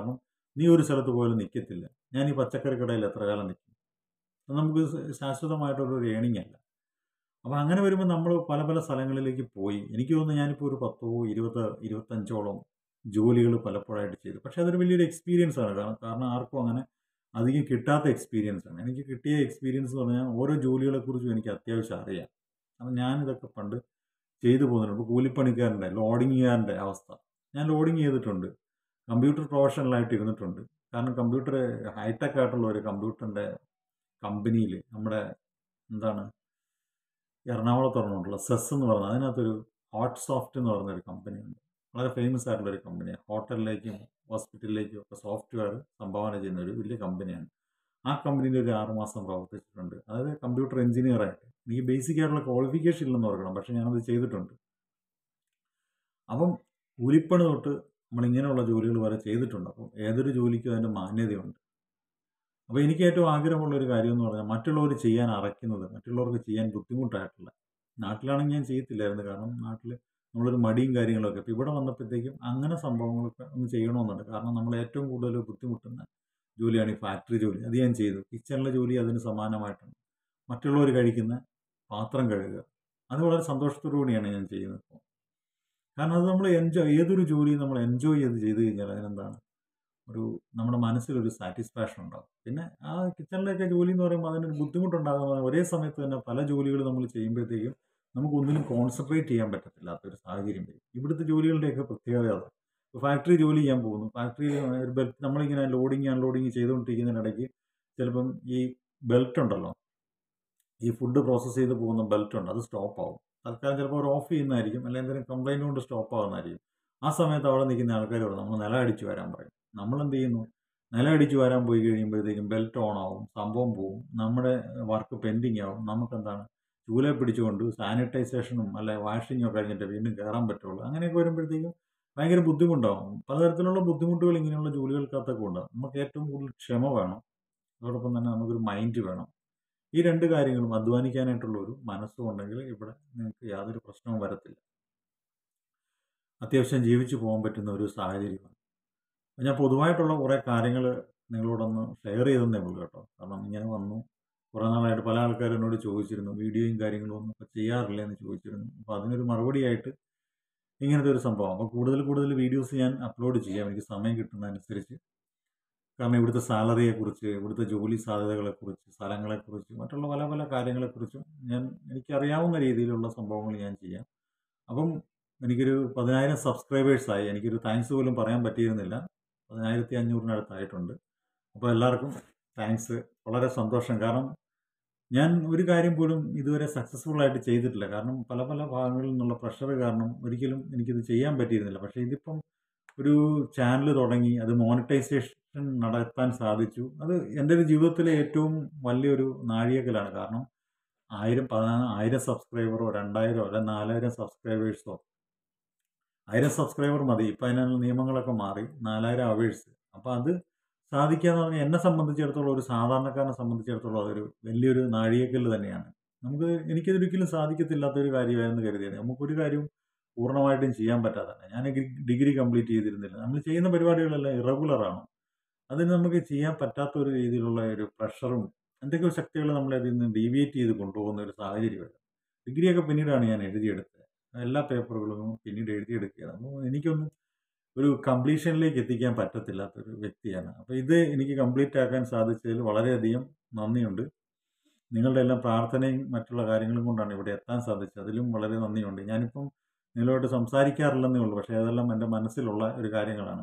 നീ ഒരു സ്ഥലത്ത് പോയാലും നിൽക്കത്തില്ല ഞാൻ ഈ പച്ചക്കറി കടയിൽ എത്ര കാലം നിൽക്കും അത് നമുക്ക് ശ- ശാശ്വതമായിട്ടുള്ളൊരു ഏണിംഗ് അല്ല അപ്പോൾ അങ്ങനെ വരുമ്പോൾ നമ്മൾ പല പല സ്ഥലങ്ങളിലേക്ക് പോയി എനിക്ക് തോന്നുന്നു ഞാനിപ്പോൾ ഒരു പത്തോ ഇരുപത് ഇരുപത്തഞ്ചോളം ജോലികൾ പലപ്പോഴായിട്ട് ചെയ്തു പക്ഷേ അതൊരു വലിയൊരു എക്സ്പീരിയൻസ് ആണ് കാരണം കാരണം ആർക്കും അങ്ങനെ അധികം കിട്ടാത്ത എക്സ്പീരിയൻസ് ആണ് എനിക്ക് കിട്ടിയ എക്സ്പീരിയൻസ് എന്ന് പറഞ്ഞാൽ ഓരോ ജോലികളെക്കുറിച്ചും എനിക്ക് അത്യാവശ്യം അറിയാം അപ്പം ഞാനിതൊക്കെ പണ്ട് ചെയ്തു പോകുന്നുണ്ട് ഇപ്പോൾ കൂലിപ്പണിക്കാരൻ്റെ ലോഡിങ്ങുകാരൻ്റെ അവസ്ഥ ഞാൻ ലോഡിങ് ചെയ്തിട്ടുണ്ട് കമ്പ്യൂട്ടർ പ്രൊഫഷണലായിട്ട് ഇരുന്നിട്ടുണ്ട് കാരണം കമ്പ്യൂട്ടർ ഹൈടെക് ആയിട്ടുള്ള ഒരു കമ്പ്യൂട്ടറിൻ്റെ കമ്പനിയിൽ നമ്മുടെ എന്താണ് എറണാകുളത്ത് പറഞ്ഞിട്ടുള്ള സെസ് എന്ന് പറഞ്ഞ അതിനകത്തൊരു ഹോട്ട് സോഫ്റ്റ് എന്ന് പറഞ്ഞൊരു കമ്പനിയുണ്ട് വളരെ ഫേമസ് ആയിട്ടുള്ള ഒരു കമ്പനിയാണ് ഹോട്ടലിലേക്കും ഹോസ്പിറ്റലിലേക്കും ഒക്കെ സോഫ്റ്റ്വെയർ സംഭാവന ചെയ്യുന്ന ഒരു വലിയ കമ്പനിയാണ് ആ കമ്പനിയിൽ ഒരു ആറുമാസം പ്രവർത്തിച്ചിട്ടുണ്ട് അതായത് കമ്പ്യൂട്ടർ എഞ്ചിനീയറായിട്ട് എനിക്ക് ബേസിക് ആയിട്ടുള്ള ക്വാളിഫിക്കേഷൻ ഇല്ലെന്ന് ഓർക്കണം പക്ഷേ ഞാനത് ചെയ്തിട്ടുണ്ട് അപ്പം കൂലിപ്പണി തൊട്ട് നമ്മൾ ഇങ്ങനെയുള്ള ജോലികൾ വരെ ചെയ്തിട്ടുണ്ട് അപ്പം ഏതൊരു ജോലിക്കും അതിൻ്റെ മാന്യതയുണ്ട് അപ്പോൾ എനിക്ക് ഏറ്റവും ആഗ്രഹമുള്ള ഒരു കാര്യം എന്ന് പറഞ്ഞാൽ മറ്റുള്ളവർ ചെയ്യാൻ അറയ്ക്കുന്നത് മറ്റുള്ളവർക്ക് ചെയ്യാൻ ബുദ്ധിമുട്ടായിട്ടുള്ള നാട്ടിലാണെങ്കിൽ ഞാൻ ചെയ്യത്തില്ലായിരുന്നു കാരണം നാട്ടിൽ നമ്മളൊരു മടിയും കാര്യങ്ങളൊക്കെ ഇപ്പോൾ ഇവിടെ വന്നപ്പോഴത്തേക്കും അങ്ങനെ സംഭവങ്ങളൊക്കെ ഒന്ന് ചെയ്യണമെന്നുണ്ട് കാരണം നമ്മൾ ഏറ്റവും കൂടുതൽ ബുദ്ധിമുട്ടുന്ന ജോലിയാണ് ഈ ഫാക്ടറി ജോലി അത് ഞാൻ ചെയ്തു കിച്ചണിലെ ജോലി അതിന് സമാനമായിട്ടുണ്ട് മറ്റുള്ളവർ കഴിക്കുന്ന പാത്രം കഴുകുക അത് വളരെ സന്തോഷത്തോടു കൂടിയാണ് ഞാൻ ചെയ്യുന്നത് ഇപ്പോൾ കാരണം അത് നമ്മൾ എൻജോയ് ഏതൊരു ജോലിയും നമ്മൾ എൻജോയ് ചെയ്ത് ചെയ്ത് കഴിഞ്ഞാൽ അതിനെന്താണ് ഒരു നമ്മുടെ മനസ്സിലൊരു സാറ്റിസ്ഫാക്ഷൻ ഉണ്ടാകും പിന്നെ ആ കിച്ചണിലൊക്കെ ജോലി എന്ന് പറയുമ്പോൾ അതിനൊരു ബുദ്ധിമുട്ടുണ്ടാകുന്ന ഒരേ സമയത്ത് തന്നെ പല ജോലികൾ നമ്മൾ ചെയ്യുമ്പോഴത്തേക്കും നമുക്ക് ഒന്നിനും കോൺസെൻട്രേറ്റ് ചെയ്യാൻ പറ്റത്തില്ലാത്തൊരു സാഹചര്യം വരും ഇവിടുത്തെ ജോലികളുടെയൊക്കെ പ്രത്യേകത അതാണ് ഇപ്പോൾ ഫാക്ടറി ജോലി ചെയ്യാൻ പോകുന്നു ഫാക്ടറിയിൽ ഒരു ബെൽറ്റ് നമ്മളിങ്ങനെ ലോഡിങ് അൺലോഡിങ് ചെയ്തുകൊണ്ടിരിക്കുന്നതിനിടയ്ക്ക് ചിലപ്പം ഈ ബെൽറ്റ് ഉണ്ടല്ലോ ഈ ഫുഡ് പ്രോസസ്സ് ചെയ്ത് പോകുന്ന ബെൽറ്റ് ഉണ്ട് അത് സ്റ്റോപ്പ് ആവും തൽക്കാലം ചിലപ്പോൾ അവർ ഓഫ് ചെയ്യുന്നതായിരിക്കും അല്ലെങ്കിൽ എന്തെങ്കിലും കംപ്ലൈൻറ്റ് കൊണ്ട് സ്റ്റോപ്പ് ആവുന്നതായിരിക്കും ആ സമയത്ത് അവിടെ നിൽക്കുന്ന ആൾക്കാർ പറയും നമ്മൾ നില അടിച്ച് വരാൻ പറയും നമ്മൾ എന്ത് ചെയ്യുന്നു നില അടിച്ച് വരാൻ പോയി കഴിയുമ്പോഴത്തേക്കും ബെൽറ്റ് ഓൺ ആവും സംഭവം പോവും നമ്മുടെ വർക്ക് പെൻഡിങ് ആവും നമുക്കെന്താണ് ചൂലെ പിടിച്ചുകൊണ്ട് സാനിറ്റൈസേഷനും അല്ലെ വാഷിങ്ങോ കഴിഞ്ഞിട്ട് വീണ്ടും കയറാൻ പറ്റുള്ളൂ അങ്ങനെയൊക്കെ വരുമ്പോഴത്തേക്കും ഭയങ്കര ബുദ്ധിമുട്ടാവും പലതരത്തിലുള്ള ബുദ്ധിമുട്ടുകൾ ഇങ്ങനെയുള്ള ജോലികൾക്കകത്തൊക്കെ ഉണ്ട് നമുക്ക് ഏറ്റവും കൂടുതൽ ക്ഷമ വേണം അതോടൊപ്പം തന്നെ നമുക്കൊരു മൈൻഡ് വേണം ഈ രണ്ട് കാര്യങ്ങളും അധ്വാനിക്കാനായിട്ടുള്ള ഒരു മനസ്സും ഉണ്ടെങ്കിൽ ഇവിടെ നിങ്ങൾക്ക് യാതൊരു പ്രശ്നവും വരത്തില്ല അത്യാവശ്യം ജീവിച്ചു പോകാൻ പറ്റുന്ന ഒരു സാഹചര്യമാണ് അപ്പോൾ ഞാൻ പൊതുവായിട്ടുള്ള കുറേ കാര്യങ്ങൾ നിങ്ങളോടൊന്ന് ഷെയർ ചെയ്തെന്നേ ഉള്ളൂ കേട്ടോ കാരണം ഇങ്ങനെ വന്നു കുറേ നാളായിട്ട് പല ആൾക്കാരും എന്നോട് ചോദിച്ചിരുന്നു വീഡിയോയും കാര്യങ്ങളും ഒന്നും ഇപ്പോൾ ചെയ്യാറില്ല എന്ന് ചോദിച്ചിരുന്നു അപ്പോൾ അതിനൊരു മറുപടിയായിട്ട് ഇങ്ങനത്തെ ഒരു സംഭവം അപ്പോൾ കൂടുതൽ കൂടുതൽ വീഡിയോസ് ഞാൻ അപ്ലോഡ് ചെയ്യാം എനിക്ക് സമയം കിട്ടുന്നതനുസരിച്ച് കാരണം ഇവിടുത്തെ സാലറിയെക്കുറിച്ച് ഇവിടുത്തെ ജോലി സാധ്യതകളെക്കുറിച്ച് സ്ഥലങ്ങളെക്കുറിച്ച് മറ്റുള്ള പല പല കാര്യങ്ങളെക്കുറിച്ചും ഞാൻ എനിക്കറിയാവുന്ന രീതിയിലുള്ള സംഭവങ്ങൾ ഞാൻ ചെയ്യാം അപ്പം എനിക്കൊരു പതിനായിരം സബ്സ്ക്രൈബേഴ്സായി എനിക്കൊരു താങ്ക്സ് പോലും പറയാൻ പറ്റിയിരുന്നില്ല പതിനായിരത്തി അഞ്ഞൂറിനടുത്തായിട്ടുണ്ട് അപ്പോൾ എല്ലാവർക്കും താങ്ക്സ് വളരെ സന്തോഷം കാരണം ഞാൻ ഒരു കാര്യം പോലും ഇതുവരെ സക്സസ്ഫുൾ ആയിട്ട് ചെയ്തിട്ടില്ല കാരണം പല പല ഭാഗങ്ങളിൽ നിന്നുള്ള പ്രഷർ കാരണം ഒരിക്കലും എനിക്കിത് ചെയ്യാൻ പറ്റിയിരുന്നില്ല പക്ഷേ ഇതിപ്പം ഒരു ചാനൽ തുടങ്ങി അത് മോണിറ്റൈസേഷൻ നടത്താൻ സാധിച്ചു അത് എൻ്റെ ഒരു ജീവിതത്തിലെ ഏറ്റവും വലിയൊരു നാഴികക്കലാണ് കാരണം ആയിരം പതിനാ ആയിരം സബ്സ്ക്രൈബറോ രണ്ടായിരോ അല്ല നാലായിരം സബ്സ്ക്രൈബേഴ്സോ ആയിരം സബ്സ്ക്രൈബർ മതി ഇപ്പം അതിനുള്ള നിയമങ്ങളൊക്കെ മാറി നാലായിരം അവേഴ്സ് അപ്പോൾ അത് സാധിക്കുക എന്ന് പറഞ്ഞാൽ എന്നെ സംബന്ധിച്ചിടത്തോളം ഒരു സാധാരണക്കാരനെ സംബന്ധിച്ചിടത്തോളം അതൊരു വലിയൊരു നാഴികക്കല്ല് തന്നെയാണ് നമുക്ക് എനിക്കതൊരിക്കലും സാധിക്കത്തില്ലാത്തൊരു കാര്യമായിരുന്നു കരുതിയത് നമുക്കൊരു കാര്യവും പൂർണ്ണമായിട്ടും ചെയ്യാൻ പറ്റാത്തതാണ് ഞാൻ ഡിഗ്രി കംപ്ലീറ്റ് ചെയ്തിരുന്നില്ല നമ്മൾ ചെയ്യുന്ന പരിപാടികളെല്ലാം ഇറഗുലറാണ് അതിന് നമുക്ക് ചെയ്യാൻ പറ്റാത്ത ഒരു രീതിയിലുള്ള ഒരു പ്രഷറും എന്തൊക്കെയോ ശക്തികൾ നമ്മളെ അതിൽ നിന്ന് ഡീവിയേറ്റ് ചെയ്ത് കൊണ്ടുപോകുന്ന ഒരു സാഹചര്യമാണ് ഡിഗ്രിയൊക്കെ പിന്നീടാണ് ഞാൻ എഴുതിയെടുത്തത് എല്ലാ പേപ്പറുകളും പിന്നീട് എഴുതിയെടുക്കുകയാണ് അപ്പോൾ എനിക്കൊന്നും ഒരു കംപ്ലീഷനിലേക്ക് എത്തിക്കാൻ പറ്റത്തില്ലാത്തൊരു വ്യക്തിയാണ് അപ്പോൾ ഇത് എനിക്ക് കംപ്ലീറ്റ് ആക്കാൻ സാധിച്ചതിൽ വളരെയധികം നന്ദിയുണ്ട് നിങ്ങളുടെ എല്ലാം പ്രാർത്ഥനയും മറ്റുള്ള കാര്യങ്ങളും കൊണ്ടാണ് ഇവിടെ എത്താൻ സാധിച്ചത് അതിലും വളരെ നന്ദിയുണ്ട് ഞാനിപ്പം നിങ്ങളുമായിട്ട് സംസാരിക്കാറില്ലെന്നേ ഉള്ളൂ പക്ഷേ അതെല്ലാം എൻ്റെ മനസ്സിലുള്ള ഒരു കാര്യങ്ങളാണ്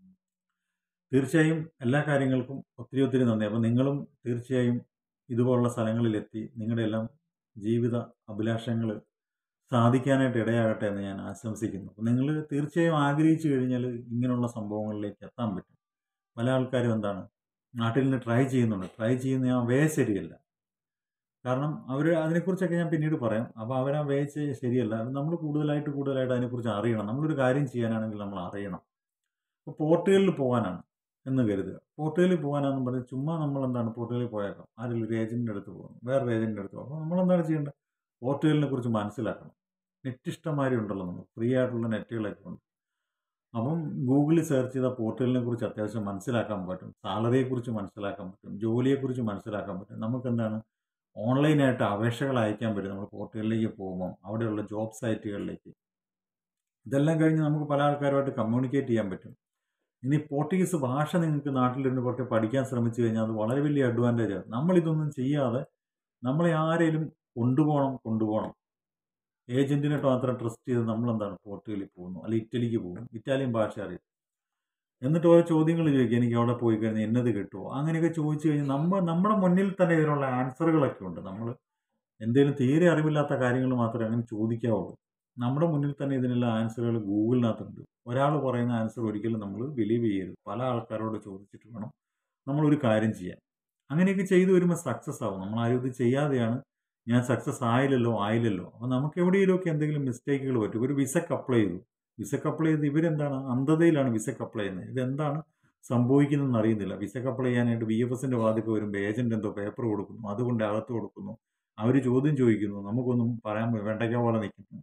തീർച്ചയായും എല്ലാ കാര്യങ്ങൾക്കും ഒത്തിരി ഒത്തിരി നന്ദി അപ്പോൾ നിങ്ങളും തീർച്ചയായും ഇതുപോലുള്ള സ്ഥലങ്ങളിലെത്തി നിങ്ങളുടെ എല്ലാം ജീവിത അഭിലാഷങ്ങൾ സാധിക്കാനായിട്ട് ഇടയാകട്ടെ എന്ന് ഞാൻ ആശംസിക്കുന്നു അപ്പോൾ നിങ്ങൾ തീർച്ചയായും ആഗ്രഹിച്ചു കഴിഞ്ഞാൽ ഇങ്ങനെയുള്ള സംഭവങ്ങളിലേക്ക് എത്താൻ പറ്റും പല ആൾക്കാരും എന്താണ് നാട്ടിൽ നിന്ന് ട്രൈ ചെയ്യുന്നുണ്ട് ട്രൈ ചെയ്യുന്ന ആ വേ ശരിയല്ല കാരണം അവർ അതിനെക്കുറിച്ചൊക്കെ ഞാൻ പിന്നീട് പറയാം അപ്പോൾ അവർ ആ വേ ശരിയല്ല നമ്മൾ കൂടുതലായിട്ട് കൂടുതലായിട്ട് അതിനെക്കുറിച്ച് അറിയണം നമ്മളൊരു കാര്യം ചെയ്യാനാണെങ്കിൽ നമ്മൾ അറിയണം ഇപ്പോൾ പോർട്ടുകളിൽ പോകാനാണ് എന്ന് കരുതുക പോർട്ടുകളിൽ പോകാനാണെന്ന് പറഞ്ഞ് ചുമ്മാ നമ്മൾ എന്താണ് പോർട്ടുകളിൽ പോയേക്കാം ആരെങ്കിലും ഒരു ഏജൻറ്റിൻ്റെ അടുത്ത് പോകും വേറൊരു ഏജൻറ്റിൻ്റെ അടുത്ത് പോകും അപ്പോൾ നമ്മളെന്താണ് ചെയ്യേണ്ടത് പോർട്ടുകളിനെ കുറിച്ച് മനസ്സിലാക്കണം നെറ്റ് ഇഷ്ടംമാതിരി ഉണ്ടല്ലോ നമുക്ക് ഫ്രീ ആയിട്ടുള്ള നെറ്റുകളൊക്കെ ഉണ്ട് അപ്പം ഗൂഗിളിൽ സെർച്ച് ചെയ്ത പോർട്ടലിനെ കുറിച്ച് അത്യാവശ്യം മനസ്സിലാക്കാൻ പറ്റും സാലറിയെക്കുറിച്ച് മനസ്സിലാക്കാൻ പറ്റും ജോലിയെക്കുറിച്ച് മനസ്സിലാക്കാൻ പറ്റും നമുക്ക് എന്താണ് ഓൺലൈനായിട്ട് അപേക്ഷകൾ അയക്കാൻ പറ്റും നമ്മൾ പോർട്ടലിലേക്ക് പോകുമ്പം അവിടെയുള്ള ജോബ് സൈറ്റുകളിലേക്ക് ഇതെല്ലാം കഴിഞ്ഞ് നമുക്ക് പല ആൾക്കാരുമായിട്ട് കമ്മ്യൂണിക്കേറ്റ് ചെയ്യാൻ പറ്റും ഇനി പോർട്ടുഗീസ് ഭാഷ നിങ്ങൾക്ക് നാട്ടിലിരുന്ന് പുറത്തെ പഠിക്കാൻ ശ്രമിച്ചു കഴിഞ്ഞാൽ അത് വളരെ വലിയ അഡ്വാൻറ്റേജ് ആണ് നമ്മളിതൊന്നും ചെയ്യാതെ നമ്മളെ ആരെങ്കിലും കൊണ്ടുപോകണം കൊണ്ടുപോകണം ഏജന്റിനെ മാത്രം ട്രസ്റ്റ് ചെയ്ത് നമ്മൾ എന്താണ് പോർട്ടുഗലിൽ പോകുന്നു അല്ലെങ്കിൽ ഇറ്റലിക്ക് പോകും ഇറ്റാലിയൻ ഭാഷ അറിയും എന്നിട്ട് ഓരോ ചോദ്യങ്ങൾ ചോദിക്കും എനിക്ക് അവിടെ പോയി കഴിഞ്ഞാൽ എന്നത് കിട്ടുമോ അങ്ങനെയൊക്കെ ചോദിച്ചു കഴിഞ്ഞാൽ നമ്മൾ നമ്മുടെ മുന്നിൽ തന്നെ ഇതിനുള്ള ആൻസറുകളൊക്കെ ഉണ്ട് നമ്മൾ എന്തെങ്കിലും തീരെ അറിവില്ലാത്ത കാര്യങ്ങൾ മാത്രമേ അങ്ങനെ ചോദിക്കാവുള്ളൂ നമ്മുടെ മുന്നിൽ തന്നെ ഇതിനെല്ലാം ആൻസറുകൾ ഗൂഗിളിനകത്തുണ്ട് ഒരാൾ പറയുന്ന ആൻസർ ഒരിക്കലും നമ്മൾ ബിലീവ് ചെയ്യരുത് പല ആൾക്കാരോട് ചോദിച്ചിട്ട് വേണം നമ്മളൊരു കാര്യം ചെയ്യാൻ അങ്ങനെയൊക്കെ ചെയ്തു വരുമ്പോൾ സക്സസ് ആവും നമ്മൾ ആരും ഇത് ചെയ്യാതെയാണ് ഞാൻ സക്സസ് ആയില്ലല്ലോ ആയില്ലല്ലോ അപ്പോൾ നമുക്ക് എവിടെയെങ്കിലുമൊക്കെ എന്തെങ്കിലും മിസ്റ്റേക്കുകൾ പറ്റും ഒരു വിസക്ക് അപ്ലൈ ചെയ്തു വിസക്ക് അപ്ലൈ ചെയ്ത് ഇവരെന്താണ് അന്ധതയിലാണ് വിസക്ക് അപ്ലൈ ചെയ്യുന്നത് ഇതെന്താണ് സംഭവിക്കുന്നതെന്ന് അറിയുന്നില്ല വിസക്ക് അപ്ലൈ ചെയ്യാനായിട്ട് ബി എഫ് എസിൻ്റെ വാതിക്ക് വരുമ്പോൾ ഏജന്റ് എന്തോ പേപ്പർ കൊടുക്കുന്നു അതുകൊണ്ട് അകത്ത് കൊടുക്കുന്നു അവർ ചോദ്യം ചോദിക്കുന്നു നമുക്കൊന്നും പറയാൻ വേണ്ടയ്ക്ക പോലെ നിൽക്കുന്നു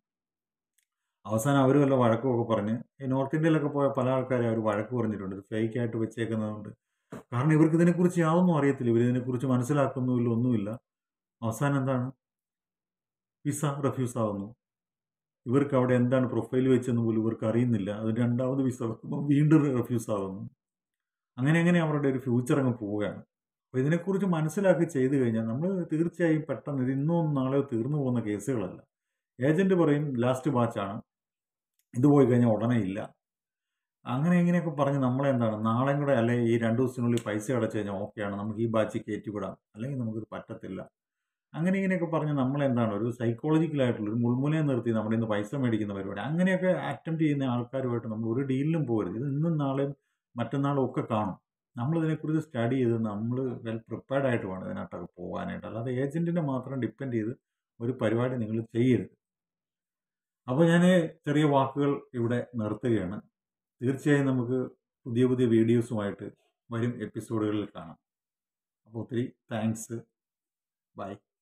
അവസാനം അവർ വല്ല വഴക്കുമൊക്കെ പറഞ്ഞ് ഈ നോർത്ത് ഇന്ത്യയിലൊക്കെ പോയ പല ആൾക്കാരെ അവർ വഴക്ക് പറഞ്ഞിട്ടുണ്ട് ഇത് ഫേക്ക് ആയിട്ട് വെച്ചേക്കുന്നതുകൊണ്ട് കാരണം ഇവർക്ക് ഇതിനെക്കുറിച്ച് യാതൊന്നും അറിയത്തില്ല ഇവർ ഇതിനെക്കുറിച്ച് മനസ്സിലാക്കുന്നുമില്ല ഒന്നുമില്ല അവസാനം എന്താണ് വിസ റെഫ്യൂസ് ആവുന്നു ഇവർക്ക് അവിടെ എന്താണ് പ്രൊഫൈൽ വെച്ചെന്ന് പോലും ഇവർക്ക് അറിയുന്നില്ല അത് രണ്ടാമത് വിസ വെക്കുമ്പോൾ വീണ്ടും റെഫ്യൂസ് ആവുന്നു അങ്ങനെ അങ്ങനെ അവരുടെ ഒരു ഫ്യൂച്ചർ അങ്ങ് പോവുകയാണ് അപ്പോൾ ഇതിനെക്കുറിച്ച് മനസ്സിലാക്കി ചെയ്തു കഴിഞ്ഞാൽ നമ്മൾ തീർച്ചയായും പെട്ടെന്ന് ഇത് ഇന്നോ നാളെയോ തീർന്നു പോകുന്ന കേസുകളല്ല ഏജന്റ് പറയും ലാസ്റ്റ് ബാച്ചാണ് ഇത് പോയി കഴിഞ്ഞാൽ ഉടനെ ഇല്ല അങ്ങനെ ഇങ്ങനെയൊക്കെ പറഞ്ഞ് നമ്മളെ എന്താണ് നാളെയും കൂടെ അല്ലെ ഈ രണ്ട് ദിവസത്തിനുള്ളിൽ പൈസ അടച്ചു കഴിഞ്ഞാൽ ഓക്കെയാണ് നമുക്ക് ഈ ബാച്ചിൽ കയറ്റിവിടാം അല്ലെങ്കിൽ നമുക്കിത് പറ്റത്തില്ല അങ്ങനെ ഇങ്ങനെയൊക്കെ പറഞ്ഞ് നമ്മളെന്താണ് ഒരു സൈക്കോളജിക്കലായിട്ടുള്ള ഒരു മുൾമുനയെ നിർത്തി നമ്മുടെ ഇന്ന് പൈസ മേടിക്കുന്ന പരിപാടി അങ്ങനെയൊക്കെ അറ്റംപ്റ്റ് ചെയ്യുന്ന ആൾക്കാരുമായിട്ട് നമ്മൾ ഒരു ഡീലിലും പോകരുത് ഇത് ഇന്നും നാളെയും മറ്റന്നാളും ഒക്കെ കാണും നമ്മൾ ഇതിനെക്കുറിച്ച് സ്റ്റഡി ചെയ്ത് നമ്മൾ വെൽ പ്രിപ്പയർഡ് ആയിട്ട് വേണം ഇതിനകത്തൊക്കെ പോകാനായിട്ട് അല്ലാതെ ഏജന്റിനെ മാത്രം ഡിപ്പെൻഡ് ചെയ്ത് ഒരു പരിപാടി നിങ്ങൾ ചെയ്യരുത് അപ്പോൾ ഞാൻ ചെറിയ വാക്കുകൾ ഇവിടെ നിർത്തുകയാണ് തീർച്ചയായും നമുക്ക് പുതിയ പുതിയ വീഡിയോസുമായിട്ട് വരും എപ്പിസോഡുകളിൽ കാണാം അപ്പോൾ ഒത്തിരി താങ്ക്സ് ബൈ